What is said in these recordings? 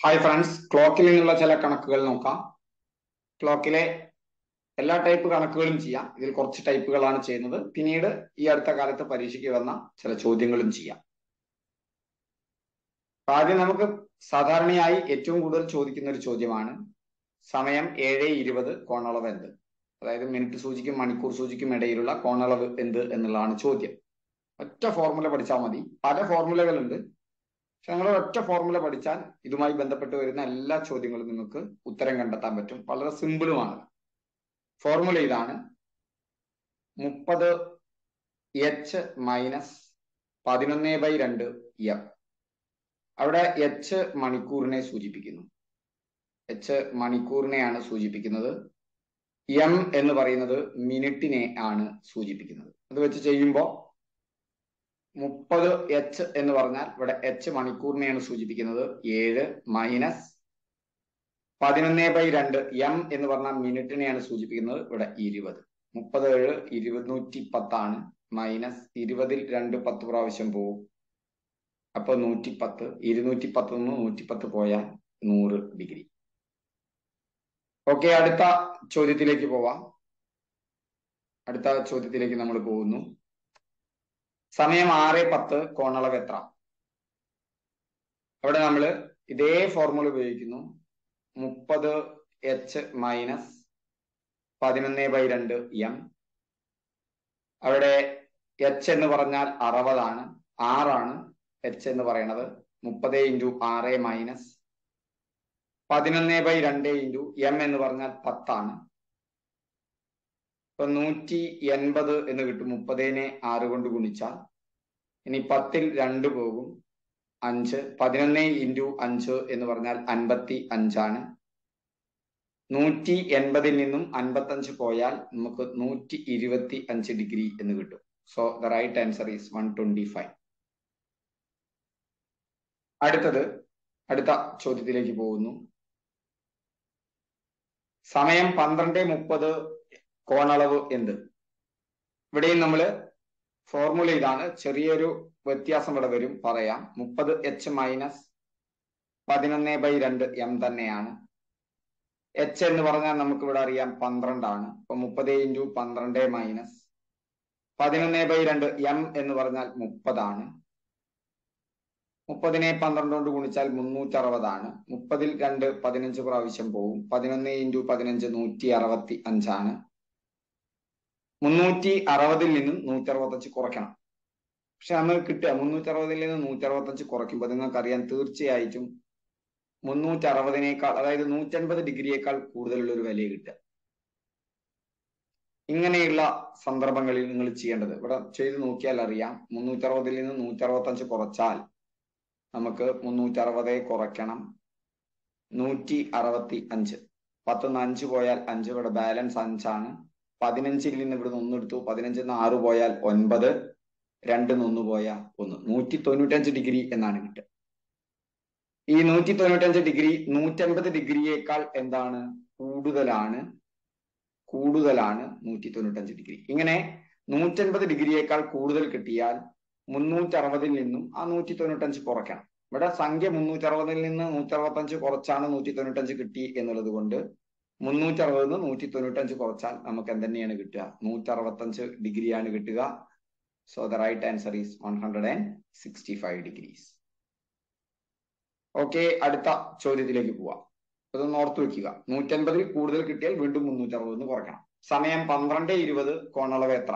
hi friends ക്ലോക്കിൽ നിന്നുള്ള ചില കണക്കുകൾ നോക്കാം ക്ലോക്കിലെ എല്ലാ ടൈപ്പ് കണക്കുകളും ചെയ്യാം ഇതിൽ കുറച്ച് ടൈപ്പുകളാണ് ചെയ്യുന്നത് പിന്നീട് ഈ അടുത്ത കാലത്ത് പരീക്ഷയ്ക്ക് വന്ന ചില ചോദ്യങ്ങളും ചെയ്യാം ആദ്യം നമുക്ക് സാധാരണയായി ഏറ്റവും കൂടുതൽ ചോദിക്കുന്ന ഒരു ചോദ്യമാണ് സമയം ഏഴ് ഇരുപത് കോണളവ് എന്ത് അതായത് മിനിറ്റ് സൂചിക്കും മണിക്കൂർ സൂചിക്കും ഇടയിലുള്ള കോണളവ് എന്ത് എന്നുള്ളതാണ് ചോദ്യം ഒറ്റ ഫോർമുല പഠിച്ചാൽ മതി പല ഫോർമുലകളുണ്ട് പക്ഷെ നിങ്ങൾ ഒറ്റ ഫോർമുല പഠിച്ചാൽ ഇതുമായി ബന്ധപ്പെട്ട് വരുന്ന എല്ലാ ചോദ്യങ്ങളും നിങ്ങൾക്ക് ഉത്തരം കണ്ടെത്താൻ പറ്റും വളരെ സിമ്പിളുമാണ് ഫോർമുല ഇതാണ് മുപ്പത് എച്ച് മൈനസ് പതിനൊന്ന് ബൈ രണ്ട് എം അവിടെ എച്ച് മണിക്കൂറിനെ സൂചിപ്പിക്കുന്നു എച്ച് മണിക്കൂറിനെയാണ് സൂചിപ്പിക്കുന്നത് എം എന്ന് പറയുന്നത് മിനിറ്റിനെ ആണ് സൂചിപ്പിക്കുന്നത് അത് വെച്ച് ചെയ്യുമ്പോൾ മുപ്പത് എച്ച് എന്ന് പറഞ്ഞാൽ ഇവിടെ എച്ച് മണിക്കൂറിനെയാണ് സൂചിപ്പിക്കുന്നത് ഏഴ് മൈനസ് പതിനൊന്ന് ബൈ രണ്ട് എം എന്ന് പറഞ്ഞാൽ മിനിറ്റിനെയാണ് സൂചിപ്പിക്കുന്നത് ഇവിടെ ഇരുപത് മുപ്പത് ഏഴ് ഇരുന്നൂറ്റി പത്താണ് മൈനസ് ഇരുപതിൽ രണ്ട് പത്ത് പ്രാവശ്യം പോവും അപ്പൊ നൂറ്റി പത്ത് ഇരുന്നൂറ്റി പത്ത് നിന്ന് നൂറ്റി പത്ത് പോയാൽ നൂറ് ഡിഗ്രി ഓക്കെ അടുത്ത ചോദ്യത്തിലേക്ക് പോവാം അടുത്ത ചോദ്യത്തിലേക്ക് നമ്മൾ പോകുന്നു സമയം ആറ് പത്ത് കോണളവ് എത്ര അവിടെ നമ്മൾ ഇതേ ഫോർമുല ഉപയോഗിക്കുന്നു മുപ്പത് എച്ച് മൈനസ് പതിനൊന്ന് ബൈ രണ്ട് എം അവിടെ എച്ച് എന്ന് പറഞ്ഞാൽ അറുപതാണ് ആറാണ് എച്ച് എന്ന് പറയണത് മുപ്പത് ഇൻറ്റു ആറ് മൈനസ് പതിനൊന്ന് ബൈ രണ്ട് ഇൻറ്റു എം എന്ന് പറഞ്ഞാൽ പത്താണ് ഇപ്പൊ നൂറ്റി എൺപത് എന്ന് കിട്ടും മുപ്പതിനെ ആറ് കൊണ്ട് ഗുണിച്ചാൽ ഇനി പത്തിൽ രണ്ട് പോകും അഞ്ച് പതിനൊന്ന് ഇൻറ്റു അഞ്ച് എന്ന് പറഞ്ഞാൽ അൻപത്തി അഞ്ചാണ് നൂറ്റി എൺപതിൽ നിന്നും അൻപത്തഞ്ച് പോയാൽ നമുക്ക് നൂറ്റി ഇരുപത്തി അഞ്ച് ഡിഗ്രി എന്ന് കിട്ടും so the right answer is one twenty five അടുത്തത് അടുത്ത ചോദ്യത്തിലേക്ക് പോകുന്നു സമയം പന്ത്രണ്ട് മുപ്പത് കോണളവ് എന്ത് ഇവിടെയും നമ്മൾ ഫോർമുല ഇതാണ് ചെറിയൊരു വ്യത്യാസം ഇവിടെ വരും പറയാം മുപ്പത് എച്ച് മൈനസ് പതിനൊന്ന് ബൈ രണ്ട് എം തന്നെയാണ് എച്ച് എന്ന് പറഞ്ഞാൽ നമുക്ക് ഇവിടെ അറിയാം പന്ത്രണ്ടാണ് അപ്പൊ മുപ്പത് ഇൻറ്റു പന്ത്രണ്ട് മൈനസ് പതിനൊന്ന് ബൈ രണ്ട് എം എന്ന് പറഞ്ഞാൽ മുപ്പതാണ് മുപ്പതിനെ പന്ത്രണ്ട് കൊണ്ട് ഗുണിച്ചാൽ മുന്നൂറ്റി അറുപതാണ് മുപ്പതിൽ രണ്ട് പതിനഞ്ച് പ്രാവശ്യം പോവും പതിനൊന്ന് ഇൻറ്റു പതിനഞ്ച് നൂറ്റി അറുപത്തി അഞ്ചാണ് മുന്നൂറ്റി അറുപതിൽ നിന്നും നൂറ്റി അറുപത്തഞ്ച് കുറയ്ക്കണം പക്ഷെ നമുക്ക് കിട്ടുക മുന്നൂറ്റി അറുപതിൽ നിന്ന് നൂറ്റി അറുപത്തഞ്ച് കുറയ്ക്കുമ്പോൾ നിങ്ങൾക്ക് അറിയാൻ തീർച്ചയായിട്ടും മുന്നൂറ്റി അറുപതിനേക്കാൾ അതായത് നൂറ്റൻപത് ഡിഗ്രിയേക്കാൾ കൂടുതലുള്ള ഒരു വിലയെ കിട്ടുക ഇങ്ങനെയുള്ള സന്ദർഭങ്ങളിൽ നിങ്ങൾ ചെയ്യേണ്ടത് ഇവിടെ ചെയ്ത് നോക്കിയാൽ അറിയാം മുന്നൂറ്റി അറുപതിൽ നിന്ന് നൂറ്റി അറുപത്തഞ്ച് കുറച്ചാൽ നമുക്ക് മുന്നൂറ്റി അറുപത് കുറയ്ക്കണം നൂറ്റി അറുപത്തി അഞ്ച് പത്തുനിന്ന് അഞ്ച് പോയാൽ അഞ്ച് ഇവിടെ ബാലൻസ് അഞ്ചാണ് പതിനഞ്ചിൽ നിന്ന് ഇവിടുന്ന് ഒന്നെടുത്തു പതിനഞ്ചിൽ നിന്ന് ആറ് പോയാൽ ഒൻപത് രണ്ടിൽ നിന്ന് ഒന്ന് പോയാൽ ഒന്ന് നൂറ്റി തൊണ്ണൂറ്റഞ്ച് ഡിഗ്രി എന്നാണ് കിട്ടുക ഈ നൂറ്റി തൊണ്ണൂറ്റഞ്ച് ഡിഗ്രി നൂറ്റൻപത് ഡിഗ്രിയേക്കാൾ എന്താണ് കൂടുതലാണ് കൂടുതലാണ് നൂറ്റി തൊണ്ണൂറ്റഞ്ച് ഡിഗ്രി ഇങ്ങനെ നൂറ്റൻപത് ഡിഗ്രിയേക്കാൾ കൂടുതൽ കിട്ടിയാൽ മുന്നൂറ്റി അറുപതിൽ നിന്നും ആ നൂറ്റി തൊണ്ണൂറ്റഞ്ച് കുറയ്ക്കണം ഇവിടെ സംഖ്യ മുന്നൂറ്റി അറുപതിൽ നിന്ന് നൂറ്റി അറുപത്തഞ്ച് കുറച്ചാണ് നൂറ്റി തൊണ്ണൂറ്റഞ്ച് കിട്ടി എന്നുള്ളത് കൊണ്ട് മുന്നൂറ്റി അറുപതിൽ നിന്ന് നൂറ്റി തൊണ്ണൂറ്റഞ്ച് കുറച്ചാൽ നമുക്ക് എന്തെന്നെയാണ് കിട്ടുക നൂറ്റി അറുപത്തഞ്ച് ഡിഗ്രിയാണ് കിട്ടുക so the right answer is one hundred and sixty five degrees okay അടുത്ത ചോദ്യത്തിലേക്ക് പോവാം ഇതൊന്ന് ഓർത്ത് വെക്കുക നൂറ്റൻപതിൽ കൂടുതൽ കിട്ടിയാൽ വീണ്ടും മുന്നൂറ്റി അറുപത് കുറയ്ക്കണം സമയം പന്ത്രണ്ട് ഇരുപത് കോണളവ് എത്ര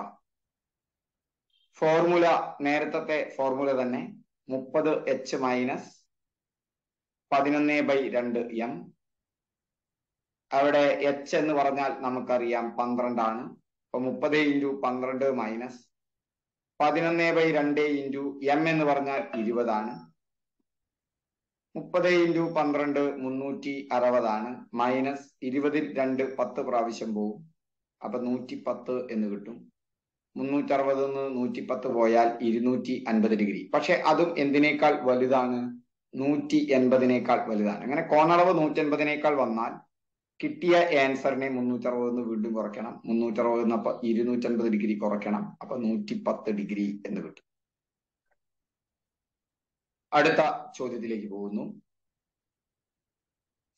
ഫോർമുല നേരത്തെ ഫോർമുല തന്നെ മുപ്പത് എച്ച് മൈനസ് പതിനൊന്ന് ബൈ രണ്ട് എം അവിടെ എച്ച് എന്ന് പറഞ്ഞാൽ നമുക്കറിയാം പന്ത്രണ്ടാണ് അപ്പൊ മുപ്പത് ഇൻറ്റു പന്ത്രണ്ട് മൈനസ് പതിനൊന്ന് ബൈ രണ്ട് ഇൻറ്റു എം എന്ന് പറഞ്ഞാൽ ഇരുപതാണ് മുപ്പത് ഇൻറ്റു പന്ത്രണ്ട് മുന്നൂറ്റി അറുപതാണ് മൈനസ് ഇരുപതിൽ രണ്ട് പത്ത് പ്രാവശ്യം പോവും അപ്പൊ നൂറ്റി പത്ത് എന്ന് കിട്ടും മുന്നൂറ്റി അറുപത് നിന്ന് നൂറ്റി പത്ത് പോയാൽ ഇരുന്നൂറ്റി അൻപത് ഡിഗ്രി പക്ഷെ അതും എന്തിനേക്കാൾ വലുതാണ് നൂറ്റി എൺപതിനേക്കാൾ വലുതാണ് അങ്ങനെ കോണളവ് നൂറ്റി എൺപതിനേക്കാൾ വന്നാൽ കിട്ടിയ ആൻസറിനെ മുന്നൂറ്റി അറുപത് വീണ്ടും കുറയ്ക്കണം മുന്നൂറ്റി അറുപത് അപ്പൊ ഇരുന്നൂറ്റി അൻപത് ഡിഗ്രി കുറയ്ക്കണം അപ്പൊ നൂറ്റി പത്ത് ഡിഗ്രി എന്ന് കിട്ടും അടുത്ത ചോദ്യത്തിലേക്ക് പോകുന്നു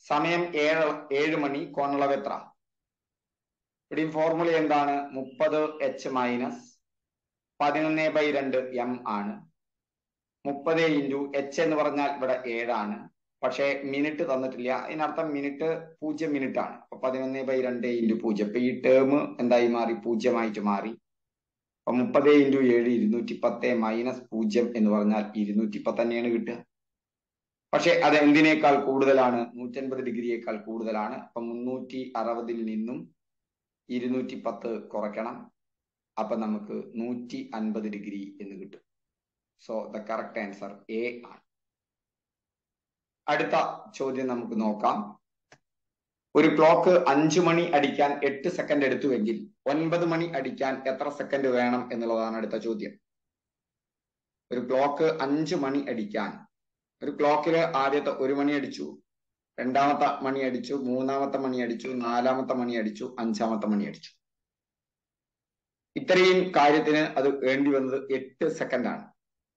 സമയം ഏഴ് ഏഴ് മണി കോണളവ് എത്ര ഇവിടെയും ഫോർമുല എന്താണ് മുപ്പത് എച്ച് മൈനസ് പതിനൊന്ന് ബൈ രണ്ട് എം ആണ് മുപ്പത് ഇൻറ്റു എച്ച് എന്ന് പറഞ്ഞാൽ ഇവിടെ ഏഴാണ് പക്ഷേ മിനിറ്റ് തന്നിട്ടില്ല അതിനർത്ഥം മിനിറ്റ് പൂജ്യം മിനിറ്റ് ആണ് അപ്പൊ പതിനൊന്ന് ബൈ രണ്ട് ഇൻറ്റു പൂജ്യം അപ്പൊ ഈ ടേം എന്തായി മാറി പൂജ്യമായിട്ട് മാറി അപ്പൊ മുപ്പത് ഇൻറ്റു ഏഴ് ഇരുന്നൂറ്റി പത്ത് മൈനസ് പൂജ്യം എന്ന് പറഞ്ഞാൽ ഇരുന്നൂറ്റി പത്ത് തന്നെയാണ് കിട്ടുക പക്ഷെ അത് എന്തിനേക്കാൾ കൂടുതലാണ് നൂറ്റൻപത് ഡിഗ്രിയേക്കാൾ കൂടുതലാണ് അപ്പൊ മുന്നൂറ്റി അറുപതിൽ നിന്നും ഇരുന്നൂറ്റി പത്ത് കുറയ്ക്കണം അപ്പൊ നമുക്ക് നൂറ്റി അൻപത് ഡിഗ്രി എന്ന് കിട്ടും so the correct answer A ആണ് അടുത്ത ചോദ്യം നമുക്ക് നോക്കാം ഒരു ക്ലോക്ക് അഞ്ചു മണി അടിക്കാൻ എട്ട് സെക്കൻഡ് എടുത്തുവെങ്കിൽ ഒൻപത് മണി അടിക്കാൻ എത്ര സെക്കൻഡ് വേണം എന്നുള്ളതാണ് അടുത്ത ചോദ്യം ഒരു ക്ലോക്ക് അഞ്ചു മണി അടിക്കാൻ ഒരു ക്ലോക്കില് ആദ്യത്തെ ഒരു മണി അടിച്ചു രണ്ടാമത്തെ മണി അടിച്ചു മൂന്നാമത്തെ മണി അടിച്ചു നാലാമത്തെ മണി അടിച്ചു അഞ്ചാമത്തെ മണി അടിച്ചു ഇത്രയും കാര്യത്തിന് അത് വേണ്ടി വന്നത് എട്ട് സെക്കൻഡ് ആണ്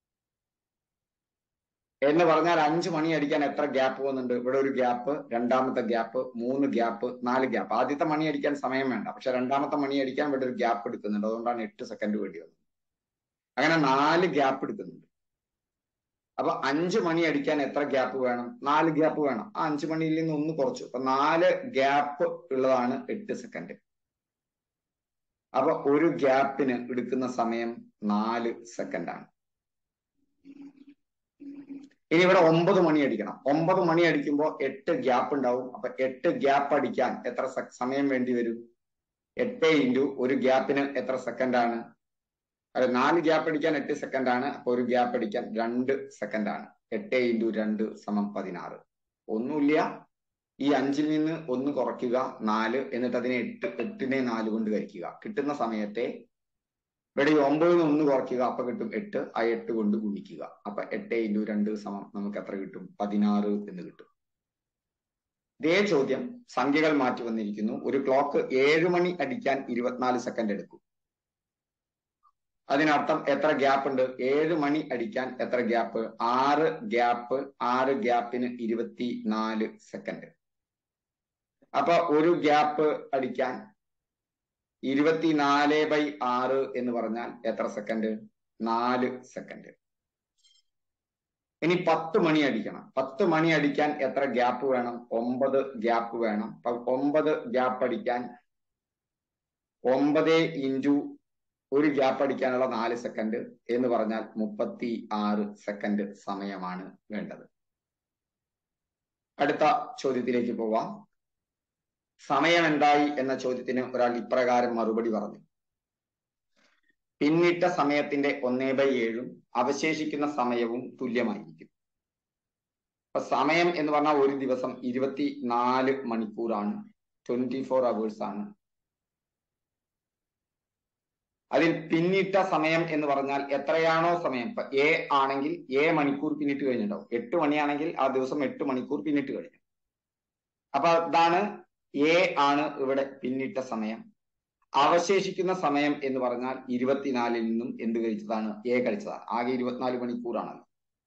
എന്ന് പറഞ്ഞാൽ അഞ്ച് മണി അടിക്കാൻ എത്ര ഗ്യാപ്പ് വന്നിട്ടുണ്ട് ഇവിടെ ഒരു ഗ്യാപ്പ് രണ്ടാമത്തെ ഗ്യാപ്പ് മൂന്ന് ഗ്യാപ്പ് നാല് ഗ്യാപ്പ് ആദ്യത്തെ മണി അടിക്കാൻ സമയം വേണ്ട പക്ഷെ രണ്ടാമത്തെ മണി അടിക്കാൻ ഇവിടെ ഒരു ഗ്യാപ്പ് എടുക്കുന്നുണ്ട് അതുകൊണ്ടാണ് എട്ട് സെക്കൻഡ് വേണ്ടി വന്നത് അങ്ങനെ നാല് ഗ്യാപ്പ് എടുക്കുന്നുണ്ട് അപ്പൊ അഞ്ച് മണി അടിക്കാൻ എത്ര ഗ്യാപ്പ് വേണം നാല് ഗ്യാപ്പ് വേണം ആ അഞ്ച് മണിയിൽ നിന്ന് ഒന്ന് കുറച്ചു അപ്പൊ നാല് ഗ്യാപ്പ് ഉള്ളതാണ് എട്ട് സെക്കൻഡ് അപ്പൊ ഒരു ഗ്യാപ്പിന് എടുക്കുന്ന സമയം നാല് സെക്കൻഡ് ആണ് ഇനി ഇവിടെ ഒമ്പത് മണി അടിക്കണം ഒമ്പത് മണി അടിക്കുമ്പോൾ എട്ട് ഗ്യാപ്പ് ഉണ്ടാവും അപ്പൊ എട്ട് ഗ്യാപ്പ് അടിക്കാൻ എത്ര സമയം വേണ്ടി വരും എട്ട് ഇൻറ്റു ഒരു ഗ്യാപ്പിന് എത്ര സെക്കൻഡ് ആണ് അതെ നാല് ഗ്യാപ്പ് അടിക്കാൻ എട്ട് സെക്കൻഡ് ആണ് അപ്പൊ ഒരു ഗ്യാപ്പ് അടിക്കാൻ രണ്ട് സെക്കൻഡ് ആണ് എട്ട് ഇൻറ്റു രണ്ട് സമം പതിനാറ് ഒന്നുമില്ല ഈ അഞ്ചിൽ നിന്ന് ഒന്ന് കുറയ്ക്കുക നാല് എന്നിട്ട് അതിനെ എട്ട് എട്ടിനെ നാല് കൊണ്ട് കഴിക്കുക കിട്ടുന്ന സമയത്തെ ഇവിടെ ഈ ഒമ്പതിൽ നിന്ന് ഒന്ന് കുറയ്ക്കുക അപ്പൊ കിട്ടും എട്ട് ആ എട്ട് കൊണ്ട് ഗുണിക്കുക അപ്പൊ എട്ട് ഇൻറ്റു രണ്ട് സമം നമുക്ക് എത്ര കിട്ടും പതിനാറ് എന്ന് കിട്ടും ഇതേ ചോദ്യം സംഖ്യകൾ മാറ്റി വന്നിരിക്കുന്നു ഒരു ക്ലോക്ക് ഏഴ് മണി അടിക്കാൻ ഇരുപത്തിനാല് സെക്കൻഡ് എടുക്കും അതിനർത്ഥം എത്ര ഗ്യാപ്പ് ഉണ്ട് ഏഴ് മണി അടിക്കാൻ എത്ര ഗ്യാപ്പ് ആറ് ഗ്യാപ്പ് ആറ് ഗ്യാപ്പിന് ഇരുപത്തി നാല് സെക്കൻഡ് അപ്പൊ ഒരു ഗ്യാപ്പ് അടിക്കാൻ ഇരുപത്തിനാല് ബൈ ആറ് എന്ന് പറഞ്ഞാൽ എത്ര സെക്കൻഡ് നാല് സെക്കൻഡ് ഇനി പത്ത് മണി അടിക്കണം പത്ത് മണി അടിക്കാൻ എത്ര ഗ്യാപ്പ് വേണം ഒമ്പത് ഗ്യാപ്പ് വേണം ഒമ്പത് ഗ്യാപ്പ് അടിക്കാൻ ഒമ്പത് ഇൻറ്റു ഒരു ഗ്യാപ്പ് അടിക്കാനുള്ള നാല് സെക്കൻഡ് എന്ന് പറഞ്ഞാൽ മുപ്പത്തി ആറ് സെക്കൻഡ് സമയമാണ് വേണ്ടത് അടുത്ത ചോദ്യത്തിലേക്ക് പോവാം സമയം എന്തായി എന്ന ചോദ്യത്തിന് ഒരാൾ ഇപ്രകാരം മറുപടി പറഞ്ഞു പിന്നിട്ട സമയത്തിന്റെ ഒന്നേ ബൈ ഏഴും അവശേഷിക്കുന്ന സമയവും തുല്യമായിരിക്കും അപ്പൊ സമയം എന്ന് പറഞ്ഞാൽ ഒരു ദിവസം ഇരുപത്തി നാല് മണിക്കൂറാണ് ട്വന്റി ഫോർ അവേഴ്സ് ആണ് അതിൽ പിന്നിട്ട സമയം എന്ന് പറഞ്ഞാൽ എത്രയാണോ സമയം ഇപ്പൊ എ ആണെങ്കിൽ എ മണിക്കൂർ പിന്നിട്ട് കഴിഞ്ഞിട്ടുണ്ടാവും എട്ട് മണിയാണെങ്കിൽ ആ ദിവസം എട്ട് മണിക്കൂർ പിന്നിട്ട് കഴിഞ്ഞു അപ്പൊ അതാണ് എ ആണ് ഇവിടെ പിന്നിട്ട സമയം അവശേഷിക്കുന്ന സമയം എന്ന് പറഞ്ഞാൽ ഇരുപത്തിനാലിൽ നിന്നും എന്ത് കഴിച്ചതാണ് എ കഴിച്ചതാണ് ആകെ ഇരുപത്തിനാല് മണിക്കൂറാണല്ലോ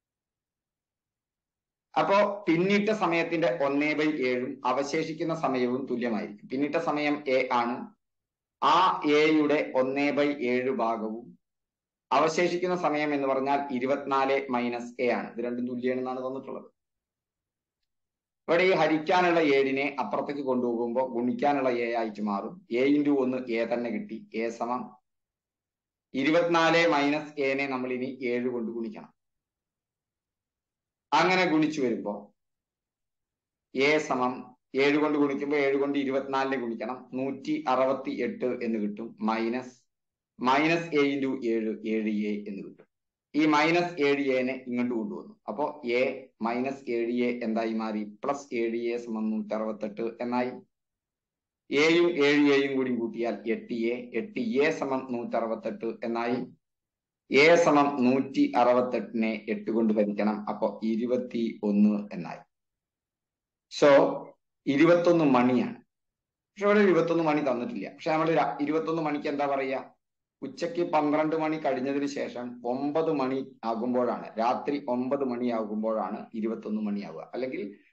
അപ്പോ പിന്നിട്ട സമയത്തിന്റെ ഒന്നേ ബൈ ഏഴും അവശേഷിക്കുന്ന സമയവും തുല്യമായിരിക്കും പിന്നിട്ട സമയം എ ആണ് ആ എയുടെ ഒന്നേ ബൈ ഏഴ് ഭാഗവും അവശേഷിക്കുന്ന സമയം എന്ന് പറഞ്ഞാൽ ഇരുപത്തിനാല് മൈനസ് എ ആണ് ഇത് രണ്ടും തുല്യമാണെന്നാണ് തന്നിട്ടുള്ളത് ഇവിടെ ഈ ഹരിക്കാനുള്ള ഏഴിനെ അപ്പുറത്തേക്ക് കൊണ്ടുപോകുമ്പോൾ ഗുണിക്കാനുള്ള എ ആയിട്ട് മാറും എ ഇൻറ്റു ഒന്ന് എ തന്നെ കിട്ടി എ സമം ഇരുപത്തിനാല് മൈനസ് എനെ നമ്മൾ ഇനി ഏഴ് കൊണ്ട് ഗുണിക്കണം അങ്ങനെ ഗുണിച്ചു വരുമ്പോ എ സമം ഏഴ് കൊണ്ട് ഗുണിക്കുമ്പോൾ ഏഴ് കൊണ്ട് ഇരുപത്തിനാലിനെ ഗുണിക്കണം നൂറ്റി അറുപത്തി എട്ട് എന്ന് കിട്ടും മൈനസ് മൈനസ് എ ഇൻറ്റു ഏഴ് ഏഴ് എ എന്ന് കിട്ടും ഈ മൈനസ് ഏഴ് എനെ ഇങ്ങോട്ട് കൊണ്ടുവന്നു അപ്പോ എ മൈനസ് ഏഴ് എ എന്തായി മാറി പ്ലസ് ഏഴ് എ സമം നൂറ്റി അറുപത്തെട്ട് എന്നായി എയും ഏഴ് എയും കൂടി കൂട്ടിയാൽ എട്ട് എ എട്ട് എ സമം നൂറ്റി അറുപത്തെട്ട് എന്നായി എ സമം നൂറ്റി അറുപത്തെട്ടിനെ എട്ട് കൊണ്ട് ഭരിക്കണം അപ്പൊ ഇരുപത്തി ഒന്ന് എന്നായി സോ ഇരുപത്തൊന്ന് മണിയാണ് പക്ഷെ ഇവിടെ ഇരുപത്തൊന്ന് മണി തന്നിട്ടില്ല പക്ഷെ നമ്മൾ ഇരുപത്തൊന്ന് മണിക്ക് എന്താ പറയുക ഉച്ചയ്ക്ക് പന്ത്രണ്ട് മണി കഴിഞ്ഞതിന് ശേഷം ഒമ്പത് മണി ആകുമ്പോഴാണ് രാത്രി ഒമ്പത് മണി ആകുമ്പോഴാണ് ഇരുപത്തൊന്ന് മണിയാവുക അല്ലെങ്കിൽ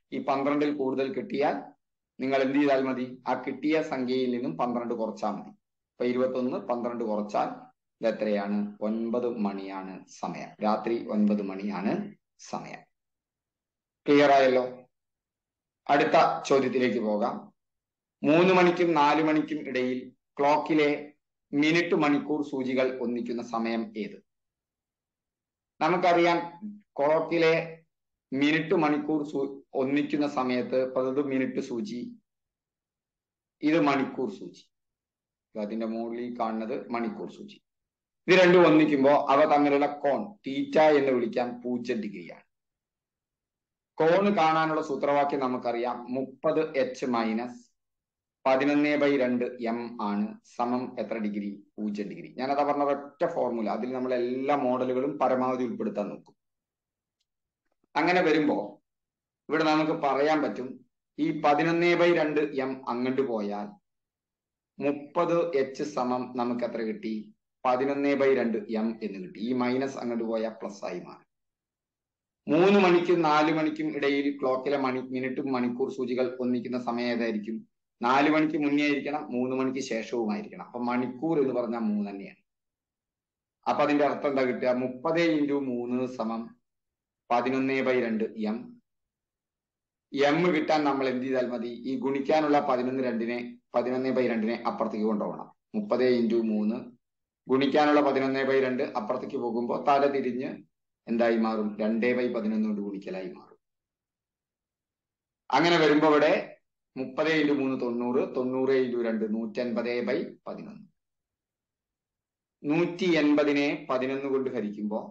ഈ പന്ത്രണ്ടിൽ കൂടുതൽ കിട്ടിയാൽ നിങ്ങൾ എന്ത് ചെയ്താൽ മതി ആ കിട്ടിയ സംഖ്യയിൽ നിന്നും പന്ത്രണ്ട് കുറച്ചാൽ മതി ഇപ്പൊ ഇരുപത്തൊന്ന് പന്ത്രണ്ട് കുറച്ചാൽ ഇത് എത്രയാണ് ഒൻപത് മണിയാണ് സമയം രാത്രി ഒൻപത് മണിയാണ് സമയം ക്ലിയർ ആയല്ലോ അടുത്ത ചോദ്യത്തിലേക്ക് പോകാം മൂന്ന് മണിക്കും നാല് മണിക്കും ഇടയിൽ ക്ലോക്കിലെ മിനിറ്റ് മണിക്കൂർ സൂചികൾ ഒന്നിക്കുന്ന സമയം ഏത് നമുക്കറിയാം ക്ലോക്കിലെ മിനിറ്റ് മണിക്കൂർ ഒന്നിക്കുന്ന സമയത്ത് പലത് മിനിറ്റ് സൂചി ഇത് മണിക്കൂർ സൂചി അതിന്റെ മുകളിൽ കാണുന്നത് മണിക്കൂർ സൂചി ഇത് രണ്ടും ഒന്നിക്കുമ്പോൾ അവ തമ്മിലുള്ള കോൺ തീറ്റ എന്ന് വിളിക്കാൻ പൂജ്യം ഡിഗ്രിയാണ് കോണ് കാണാനുള്ള സൂത്രവാക്യം നമുക്കറിയാം മുപ്പത് എച്ച് മൈനസ് പതിനൊന്ന് ബൈ രണ്ട് എം ആണ് സമം എത്ര ഡിഗ്രി പൂജ്യം ഡിഗ്രി ഞാനതാ പറഞ്ഞ ഒറ്റ ഫോർമുല അതിൽ നമ്മൾ എല്ലാ മോഡലുകളും പരമാവധി ഉൾപ്പെടുത്താൻ നോക്കും അങ്ങനെ വരുമ്പോ ഇവിടെ നമുക്ക് പറയാൻ പറ്റും ഈ പതിനൊന്ന് ബൈ രണ്ട് എം അങ്ങോട്ട് പോയാൽ മുപ്പത് എച്ച് സമം നമുക്ക് എത്ര കിട്ടി പതിനൊന്ന് ബൈ രണ്ട് എം എന്ന് കിട്ടി ഈ മൈനസ് അങ്ങോട്ട് പോയാൽ പ്ലസ് ആയി മാറി മൂന്ന് മണിക്കും നാല് മണിക്കും ഇടയിൽ ക്ലോക്കിലെ മണി മിനിറ്റും മണിക്കൂർ സൂചികൾ ഒന്നിക്കുന്ന സമയം ഏതായിരിക്കും നാല് മണിക്ക് മുന്നേ ആയിരിക്കണം മൂന്ന് മണിക്ക് ശേഷവുമായിരിക്കണം അപ്പൊ മണിക്കൂർ എന്ന് പറഞ്ഞാൽ മൂന്ന് തന്നെയാണ് അപ്പൊ അതിന്റെ അർത്ഥം എന്താ കിട്ടുക മുപ്പത് ഇൻറ്റു മൂന്ന് സമം പതിനൊന്ന് ബൈ രണ്ട് എം എം കിട്ടാൻ നമ്മൾ എന്ത് ചെയ്താൽ മതി ഈ ഗുണിക്കാനുള്ള പതിനൊന്ന് രണ്ടിനെ പതിനൊന്ന് ബൈ രണ്ടിനെ അപ്പുറത്തേക്ക് കൊണ്ടുപോകണം മുപ്പത് ഇൻറ്റു മൂന്ന് ഗുണിക്കാനുള്ള പതിനൊന്ന് ബൈ രണ്ട് അപ്പുറത്തേക്ക് പോകുമ്പോൾ തല തിരിഞ്ഞ് എന്തായി മാറും രണ്ടേ ബൈ പതിനൊന്ന് കൊണ്ട് ഗുണിക്കലായി മാറും അങ്ങനെ വരുമ്പോ ഇവിടെ മുപ്പത് ഇൻറ്റു മൂന്ന് തൊണ്ണൂറ് തൊണ്ണൂറ് ഇൻറ്റു രണ്ട് നൂറ്റി അൻപത് ബൈ പതിനൊന്ന് നൂറ്റി എൺപതിനെ പതിനൊന്ന് കൊണ്ട് ഹരിക്കുമ്പോ